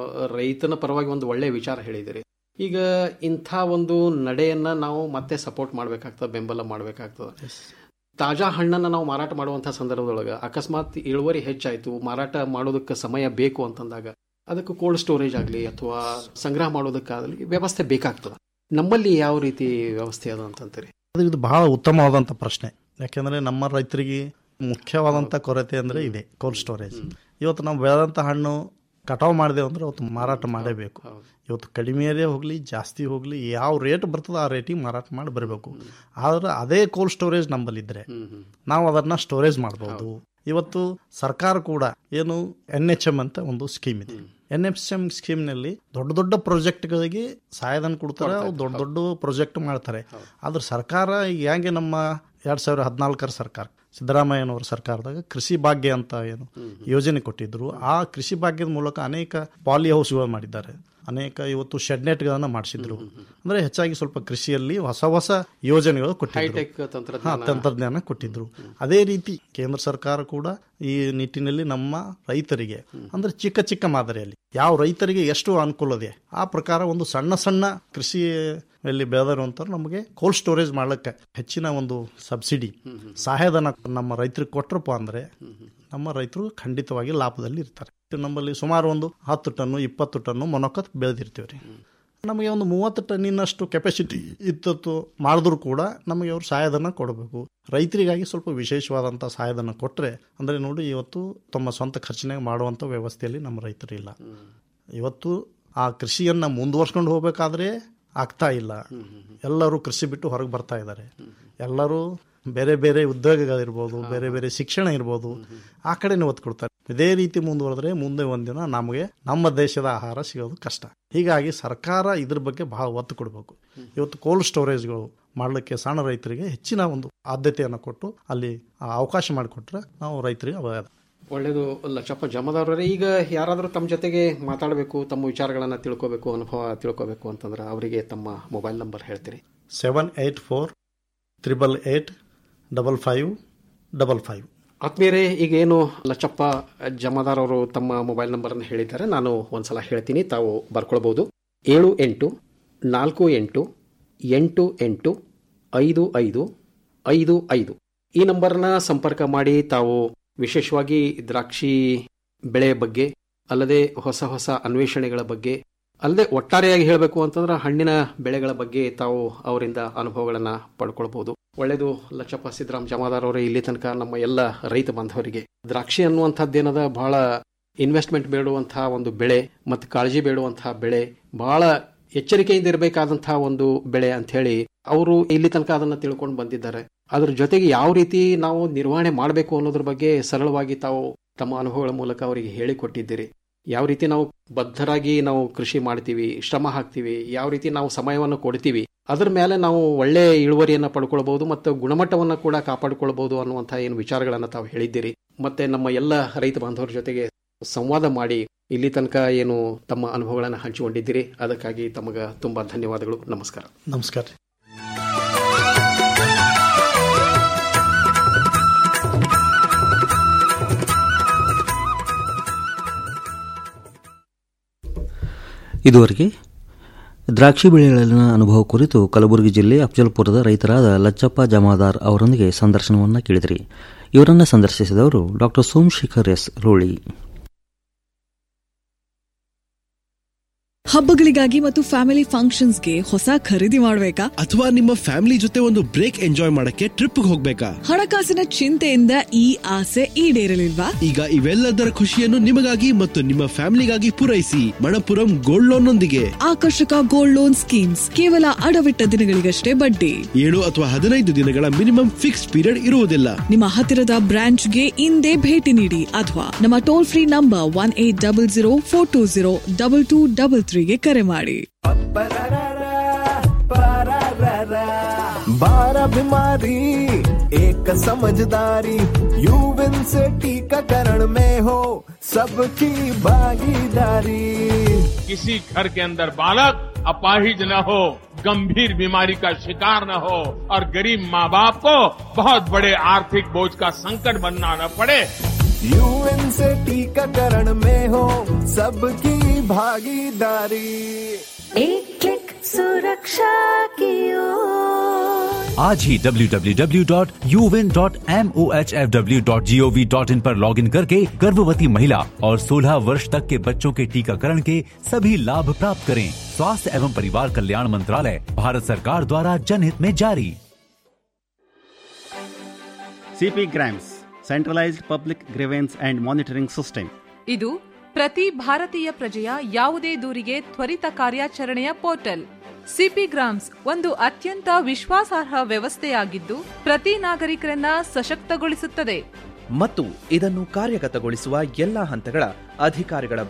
ರೈತನ ಪರವಾಗಿ ಒಂದು ಒಳ್ಳೆ ವಿಚಾರ ಹೇಳಿದಿರಿ ಈಗ ಇಂಥ ಒಂದು ನಡೆಯನ್ನ ನಾವು ಮತ್ತೆ ಸಪೋರ್ಟ್ ಮಾಡ್ಬೇಕಾಗ್ತದೆ ಬೆಂಬಲ ಮಾಡ್ಬೇಕಾಗ್ತದೆ ತಾಜಾ ಹಣ್ಣನ್ನ ನಾವು ಮಾರಾಟ ಮಾಡುವಂಥ ಸಂದರ್ಭದೊಳಗೆ ಅಕಸ್ಮಾತ್ ಇಳುವರಿ ಹೆಚ್ಚಾಯ್ತು ಮಾರಾಟ ಮಾಡೋದಕ್ಕೆ ಸಮಯ ಬೇಕು ಅಂತಂದಾಗ ಅದಕ್ಕೆ ಕೋಲ್ಡ್ ಸ್ಟೋರೇಜ್ ಆಗಲಿ ಅಥವಾ ಸಂಗ್ರಹ ಮಾಡೋದಕ್ಕಾಗಲಿ ವ್ಯವಸ್ಥೆ ಬೇಕಾಗ್ತದೆ ನಮ್ಮಲ್ಲಿ ಯಾವ ರೀತಿ ವ್ಯವಸ್ಥೆ ಅದ ಅಂತಂತೀರಿ ಅದು ಇದು ಬಹಳ ಉತ್ತಮವಾದಂಥ ಪ್ರಶ್ನೆ ಯಾಕೆಂದರೆ ನಮ್ಮ ರೈತರಿಗೆ ಮುಖ್ಯವಾದಂಥ ಕೊರತೆ ಅಂದರೆ ಇದೆ ಕೋಲ್ಡ್ ಸ್ಟೋರೇಜ್ ಇವತ್ತು ನಾವು ಬೆಳೆದಂಥ ಹಣ್ಣು ಕಟಾವು ಮಾಡಿದೆವು ಅಂದ್ರೆ ಅವತ್ತು ಮಾರಾಟ ಮಾಡಲೇಬೇಕು ಇವತ್ತು ಕಡಿಮೆಯೇ ಹೋಗಲಿ ಜಾಸ್ತಿ ಹೋಗಲಿ ಯಾವ ರೇಟ್ ಬರ್ತದೆ ಆ ರೇಟಿಗೆ ಮಾರಾಟ ಮಾಡಿ ಬರಬೇಕು ಆದ್ರೆ ಅದೇ ಕೋಲ್ಡ್ ಸ್ಟೋರೇಜ್ ನಮ್ಮಲ್ಲಿದ್ದರೆ ನಾವು ಅದನ್ನು ಸ್ಟೋರೇಜ್ ಮಾಡ್ಬೋದು ಇವತ್ತು ಸರ್ಕಾರ ಕೂಡ ಏನು ಎನ್ ಎಚ್ ಎಂ ಅಂತ ಒಂದು ಸ್ಕೀಮ್ ಇದೆ ಎನ್ ಎಚ್ ಎಂ ಸ್ಕೀಮ್ನಲ್ಲಿ ದೊಡ್ಡ ದೊಡ್ಡ ಪ್ರಾಜೆಕ್ಟ್ಗಳಿಗೆ ಸಹಾಯಧನ ಕೊಡ್ತಾರೆ ಅವು ದೊಡ್ಡ ದೊಡ್ಡ ಪ್ರಾಜೆಕ್ಟ್ ಮಾಡ್ತಾರೆ ಆದ್ರೆ ಸರ್ಕಾರ ಈಗ ಹೆಂಗೆ ನಮ್ಮ ಎರಡ್ ಸಾವಿರದ ಹದಿನಾಲ್ಕರ ಸರ್ಕಾರ ಸಿದ್ದರಾಮಯ್ಯನವರ ಸರ್ಕಾರದಾಗ ಕೃಷಿ ಭಾಗ್ಯ ಅಂತ ಏನು ಯೋಜನೆ ಕೊಟ್ಟಿದ್ರು ಆ ಕೃಷಿ ಭಾಗ್ಯದ ಮೂಲಕ ಅನೇಕ ಪಾಲಿ ಹೌಸ್ಗಳು ಮಾಡಿದ್ದಾರೆ ಅನೇಕ ಇವತ್ತು ಶೆಡ್ ನೆಟ್ಗಳನ್ನು ಮಾಡಿಸಿದ್ರು ಅಂದ್ರೆ ಹೆಚ್ಚಾಗಿ ಸ್ವಲ್ಪ ಕೃಷಿಯಲ್ಲಿ ಹೊಸ ಹೊಸ ಯೋಜನೆಗಳು ಕೊಟ್ಟಿದ್ರು ಹೈಟೆಕ್ ಹಾ, ತಂತ್ರಜ್ಞಾನ ತಂತ್ರಜ್ಞಾನ ಕೊಟ್ಟಿದ್ರು ಅದೇ ರೀತಿ ಕೇಂದ್ರ ಸರ್ಕಾರ ಕೂಡ ಈ ನಿಟ್ಟಿನಲ್ಲಿ ನಮ್ಮ ರೈತರಿಗೆ ಅಂದ್ರೆ ಚಿಕ್ಕ ಚಿಕ್ಕ ಮಾದರಿಯಲ್ಲಿ ಯಾವ ರೈತರಿಗೆ ಎಷ್ಟು ಅನುಕೂಲ ಇದೆ ಆ ಪ್ರಕಾರ ಒಂದು ಸಣ್ಣ ಸಣ್ಣ ಕೃಷಿಯಲ್ಲಿ ಬೆಳೆದಿರುವಂತ ನಮಗೆ ಕೋಲ್ಡ್ ಸ್ಟೋರೇಜ್ ಮಾಡ್ಲಿಕ್ಕೆ ಹೆಚ್ಚಿನ ಒಂದು ಸಬ್ಸಿಡಿ ಸಹಾಯಧನ ನಮ್ಮ ರೈತರಿಗೆ ಕೊಟ್ರಪ್ಪ ಅಂದ್ರೆ ನಮ್ಮ ರೈತರು ಖಂಡಿತವಾಗಿ ಲಾಭದಲ್ಲಿ ಇರ್ತಾರೆ ನಮ್ಮಲ್ಲಿ ಸುಮಾರು ಒಂದು ಹತ್ತು ಟನ್ನು ಇಪ್ಪತ್ತು ಟನ್ನು ಮೊನೊಕ ಬೆಳೆದಿರ್ತೀವಿ ರೀ ನಮಗೆ ಒಂದು ಮೂವತ್ತು ಟನ್ನಿನಷ್ಟು ಕೆಪಾಸಿಟಿ ಇತ್ತು ಮಾಡಿದ್ರು ಕೂಡ ನಮಗೆ ಅವರು ಸಹಾಯಧನ ಕೊಡಬೇಕು ರೈತರಿಗಾಗಿ ಸ್ವಲ್ಪ ವಿಶೇಷವಾದಂಥ ಸಹಾಯಧನ ಕೊಟ್ಟರೆ ಅಂದರೆ ನೋಡಿ ಇವತ್ತು ತಮ್ಮ ಸ್ವಂತ ಖರ್ಚಿನಾಗ ಮಾಡುವಂಥ ವ್ಯವಸ್ಥೆಯಲ್ಲಿ ನಮ್ಮ ರೈತರು ಇಲ್ಲ ಇವತ್ತು ಆ ಕೃಷಿಯನ್ನು ಮುಂದುವರ್ಸ್ಕೊಂಡು ಹೋಗಬೇಕಾದ್ರೆ ಆಗ್ತಾ ಇಲ್ಲ ಎಲ್ಲರೂ ಕೃಷಿ ಬಿಟ್ಟು ಹೊರಗೆ ಬರ್ತಾ ಇದ್ದಾರೆ ಎಲ್ಲರೂ ಬೇರೆ ಬೇರೆ ಉದ್ಯೋಗಗಳಿರ್ಬೋದು ಬೇರೆ ಬೇರೆ ಶಿಕ್ಷಣ ಇರ್ಬೋದು ಆ ಕಡೆನೇ ಒತ್ತು ಕೊಡ್ತಾರೆ ಇದೇ ರೀತಿ ಮುಂದುವರೆದ್ರೆ ಮುಂದೆ ಒಂದಿನ ನಮಗೆ ನಮ್ಮ ದೇಶದ ಆಹಾರ ಸಿಗೋದು ಕಷ್ಟ ಹೀಗಾಗಿ ಸರ್ಕಾರ ಇದ್ರ ಬಗ್ಗೆ ಬಹಳ ಒತ್ತು ಕೊಡಬೇಕು ಇವತ್ತು ಕೋಲ್ಡ್ ಸ್ಟೋರೇಜ್ಗಳು ಮಾಡಲಿಕ್ಕೆ ಸಣ್ಣ ರೈತರಿಗೆ ಹೆಚ್ಚಿನ ಒಂದು ಆದ್ಯತೆಯನ್ನು ಕೊಟ್ಟು ಅಲ್ಲಿ ಆ ಅವಕಾಶ ಮಾಡಿಕೊಟ್ರೆ ನಾವು ರೈತರಿಗೆ ಅವ ಒಳ್ಳೇದು ಲಕ್ಷಪ್ಪ ಜಮದವ್ರೇ ಈಗ ಯಾರಾದರೂ ತಮ್ಮ ಜೊತೆಗೆ ಮಾತಾಡಬೇಕು ತಮ್ಮ ವಿಚಾರಗಳನ್ನು ತಿಳ್ಕೋಬೇಕು ಅನುಭವ ತಿಳ್ಕೋಬೇಕು ಅಂತಂದ್ರೆ ಅವರಿಗೆ ತಮ್ಮ ಮೊಬೈಲ್ ನಂಬರ್ ಹೇಳ್ತೀರಿ seven eight four triple eight double five double five ಆತ್ಮೀಯರೇ ಈಗೇನು ಲಚ್ಚಪ್ಪ ಜಮಾದಾರ್ ಅವರು ತಮ್ಮ ಮೊಬೈಲ್ ನಂಬರನ್ನು ಹೇಳಿದ್ದಾರೆ ನಾನು ಒಂದ್ಸಲ ಹೇಳ್ತೀನಿ ತಾವು ಬರ್ಕೊಳ್ಬೋದು ಏಳು ಎಂಟು ನಾಲ್ಕು ಎಂಟು ಎಂಟು ಎಂಟು ಐದು ಐದು ಐದು ಐದು ಈ ನಂಬರ್ನ ಸಂಪರ್ಕ ಮಾಡಿ ತಾವು ವಿಶೇಷವಾಗಿ ದ್ರಾಕ್ಷಿ ಬೆಳೆ ಬಗ್ಗೆ ಅಲ್ಲದೆ ಹೊಸ ಹೊಸ ಅನ್ವೇಷಣೆಗಳ ಬಗ್ಗೆ ಅಲ್ಲದೆ ಒಟ್ಟಾರೆಯಾಗಿ ಹೇಳಬೇಕು ಅಂತಂದ್ರೆ ಹಣ್ಣಿನ ಬೆಳೆಗಳ ಬಗ್ಗೆ ತಾವು ಅವರಿಂದ ಅನುಭವಗಳನ್ನ ಪಡ್ಕೊಳ್ಬಹುದು ಒಳ್ಳೆಯದು ಲಚ್ಚಪ್ಪ ಸಿದ್ದರಾಮ್ ಜಮಾದಾರ್ ಅವರೇ ಇಲ್ಲಿ ತನಕ ನಮ್ಮ ಎಲ್ಲ ರೈತ ಬಾಂಧವರಿಗೆ ದ್ರಾಕ್ಷಿ ಅನ್ನುವಂಥದ್ದೇನದ ಬಹಳ ಇನ್ವೆಸ್ಟ್ಮೆಂಟ್ ಬೇಡುವಂತಹ ಒಂದು ಬೆಳೆ ಮತ್ತು ಕಾಳಜಿ ಬೇಡುವಂತಹ ಬೆಳೆ ಬಹಳ ಎಚ್ಚರಿಕೆಯಿಂದ ಇರಬೇಕಾದಂತಹ ಒಂದು ಬೆಳೆ ಅಂತ ಹೇಳಿ ಅವರು ಇಲ್ಲಿ ತನಕ ಅದನ್ನ ತಿಳ್ಕೊಂಡು ಬಂದಿದ್ದಾರೆ ಅದ್ರ ಜೊತೆಗೆ ಯಾವ ರೀತಿ ನಾವು ನಿರ್ವಹಣೆ ಮಾಡಬೇಕು ಅನ್ನೋದ್ರ ಬಗ್ಗೆ ಸರಳವಾಗಿ ತಾವು ತಮ್ಮ ಅನುಭವಗಳ ಮೂಲಕ ಅವರಿಗೆ ಹೇಳಿಕೊಟ್ಟಿದ್ದೀರಿ ಯಾವ ರೀತಿ ನಾವು ಬದ್ಧರಾಗಿ ನಾವು ಕೃಷಿ ಮಾಡ್ತೀವಿ ಶ್ರಮ ಹಾಕ್ತೀವಿ ಯಾವ ರೀತಿ ನಾವು ಸಮಯವನ್ನು ಕೊಡ್ತೀವಿ ಅದರ ಮೇಲೆ ನಾವು ಒಳ್ಳೆ ಇಳುವರಿಯನ್ನು ಪಡ್ಕೊಳ್ಬಹುದು ಮತ್ತು ಗುಣಮಟ್ಟವನ್ನು ಕೂಡ ಕಾಪಾಡಿಕೊಳ್ಬಹುದು ಅನ್ನುವಂಥ ಏನು ವಿಚಾರಗಳನ್ನು ತಾವು ಹೇಳಿದ್ದೀರಿ ಮತ್ತೆ ನಮ್ಮ ಎಲ್ಲ ರೈತ ಬಾಂಧವರ ಜೊತೆಗೆ ಸಂವಾದ ಮಾಡಿ ಇಲ್ಲಿ ತನಕ ಏನು ತಮ್ಮ ಅನುಭವಗಳನ್ನು ಹಂಚಿಕೊಂಡಿದ್ದೀರಿ ಅದಕ್ಕಾಗಿ ತಮಗ ತುಂಬಾ ಧನ್ಯವಾದಗಳು ನಮಸ್ಕಾರ ನಮಸ್ಕಾರ ರೀ ಇದುವರೆಗೆ ದ್ರಾಕ್ಷಿ ಬೆಳೆಗಳಲ್ಲಿನ ಅನುಭವ ಕುರಿತು ಕಲಬುರಗಿ ಜಿಲ್ಲೆ ಅಫಜಲ್ಪುರದ ರೈತರಾದ ಲಚ್ಚಪ್ಪ ಜಮಾದಾರ್ ಅವರೊಂದಿಗೆ ಸಂದರ್ಶನವನ್ನು ಕೇಳಿದಿರಿ ಇವರನ್ನು ಸಂದರ್ಶಿಸಿದವರು ಡಾಕ್ಟರ್ ಸೋಮಶೇಖರ್ ಎಸ್ ರೋಳಿ ಹಬ್ಬಗಳಿಗಾಗಿ ಮತ್ತು ಫ್ಯಾಮಿಲಿ ಫಂಕ್ಷನ್ಸ್ಗೆ ಹೊಸ ಖರೀದಿ ಮಾಡಬೇಕಾ ಅಥವಾ ನಿಮ್ಮ ಫ್ಯಾಮಿಲಿ ಜೊತೆ ಒಂದು ಬ್ರೇಕ್ ಎಂಜಾಯ್ ಮಾಡಕ್ಕೆ ಟ್ರಿಪ್ ಹೋಗ್ಬೇಕಾ ಹಣಕಾಸಿನ ಚಿಂತೆಯಿಂದ ಈ ಆಸೆ ಈಡೇರಲಿಲ್ವಾ ಈಗ ಇವೆಲ್ಲದರ ಖುಷಿಯನ್ನು ನಿಮಗಾಗಿ ಮತ್ತು ನಿಮ್ಮ ಫ್ಯಾಮಿಲಿಗಾಗಿ ಪೂರೈಸಿ ಮಣಪುರಂ ಗೋಲ್ಡ್ ಲೋನ್ ನೊಂದಿಗೆ ಆಕರ್ಷಕ ಗೋಲ್ಡ್ ಲೋನ್ ಸ್ಕೀಮ್ಸ್ ಕೇವಲ ಅಡವಿಟ್ಟ ದಿನಗಳಿಗಷ್ಟೇ ಬಡ್ಡಿ ಏಳು ಅಥವಾ ಹದಿನೈದು ದಿನಗಳ ಮಿನಿಮಮ್ ಫಿಕ್ಸ್ಡ್ ಪೀರಿಯಡ್ ಇರುವುದಿಲ್ಲ ನಿಮ್ಮ ಹತ್ತಿರದ ಬ್ರಾಂಚ್ಗೆ ಇಂದೇ ಭೇಟಿ ನೀಡಿ ಅಥವಾ ನಮ್ಮ toll free number one eight double zero four two zero double two double ತ್ರೀಗೆ ಕರೆ ಮಾಡಿ बारह बीमारी एक समझदारी यूविन से टीकाकरण में हो सबकी भागीदारी किसी घर के अंदर बालक अपाहिज न हो गंभीर बीमारी का शिकार न हो और गरीब माँ बाप को बहुत बड़े आर्थिक बोझ का संकट बनना न पड़े यूएन से टीकाकरण में हो सबकी भागीदारी एक क्लिक सुरक्षा की ओर आज ही www.uvin.moHFW.gov.in पर लॉगिन करके गर्भवती महिला और 16 वर्ष तक के बच्चों के टीकाकरण के सभी लाभ प्राप्त करें स्वास्थ्य एवं परिवार कल्याण मंत्रालय भारत सरकार द्वारा जनहित में जारी CP grams centralised public grievance and monitoring system ಇದು ಪ್ರತಿ ಭಾರತೀಯ ಪ್ರಜೆಯ ಯಾವುದೇ ದೂರಿಗೆ ತ್ವರಿತ ಕಾರ್ಯಾಚರಣೆಯ ಪೋರ್ಟಲ್ ಸಿಪಿ ಗ್ರಾಮ್ಸ್ ಒಂದು ಅತ್ಯಂತ ವಿಶ್ವಾಸಾರ್ಹ ವ್ಯವಸ್ಥೆಯಾಗಿದ್ದು ಪ್ರತಿ ನಾಗರಿಕರನ್ನ ಸಶಕ್ತಗೊಳಿಸುತ್ತದೆ ಮತ್ತು ಇದನ್ನು ಕಾರ್ಯಗತಗೊಳಿಸುವ ಎಲ್ಲಾ ಹಂತಗಳ ಅಧಿಕಾರಿಗಳ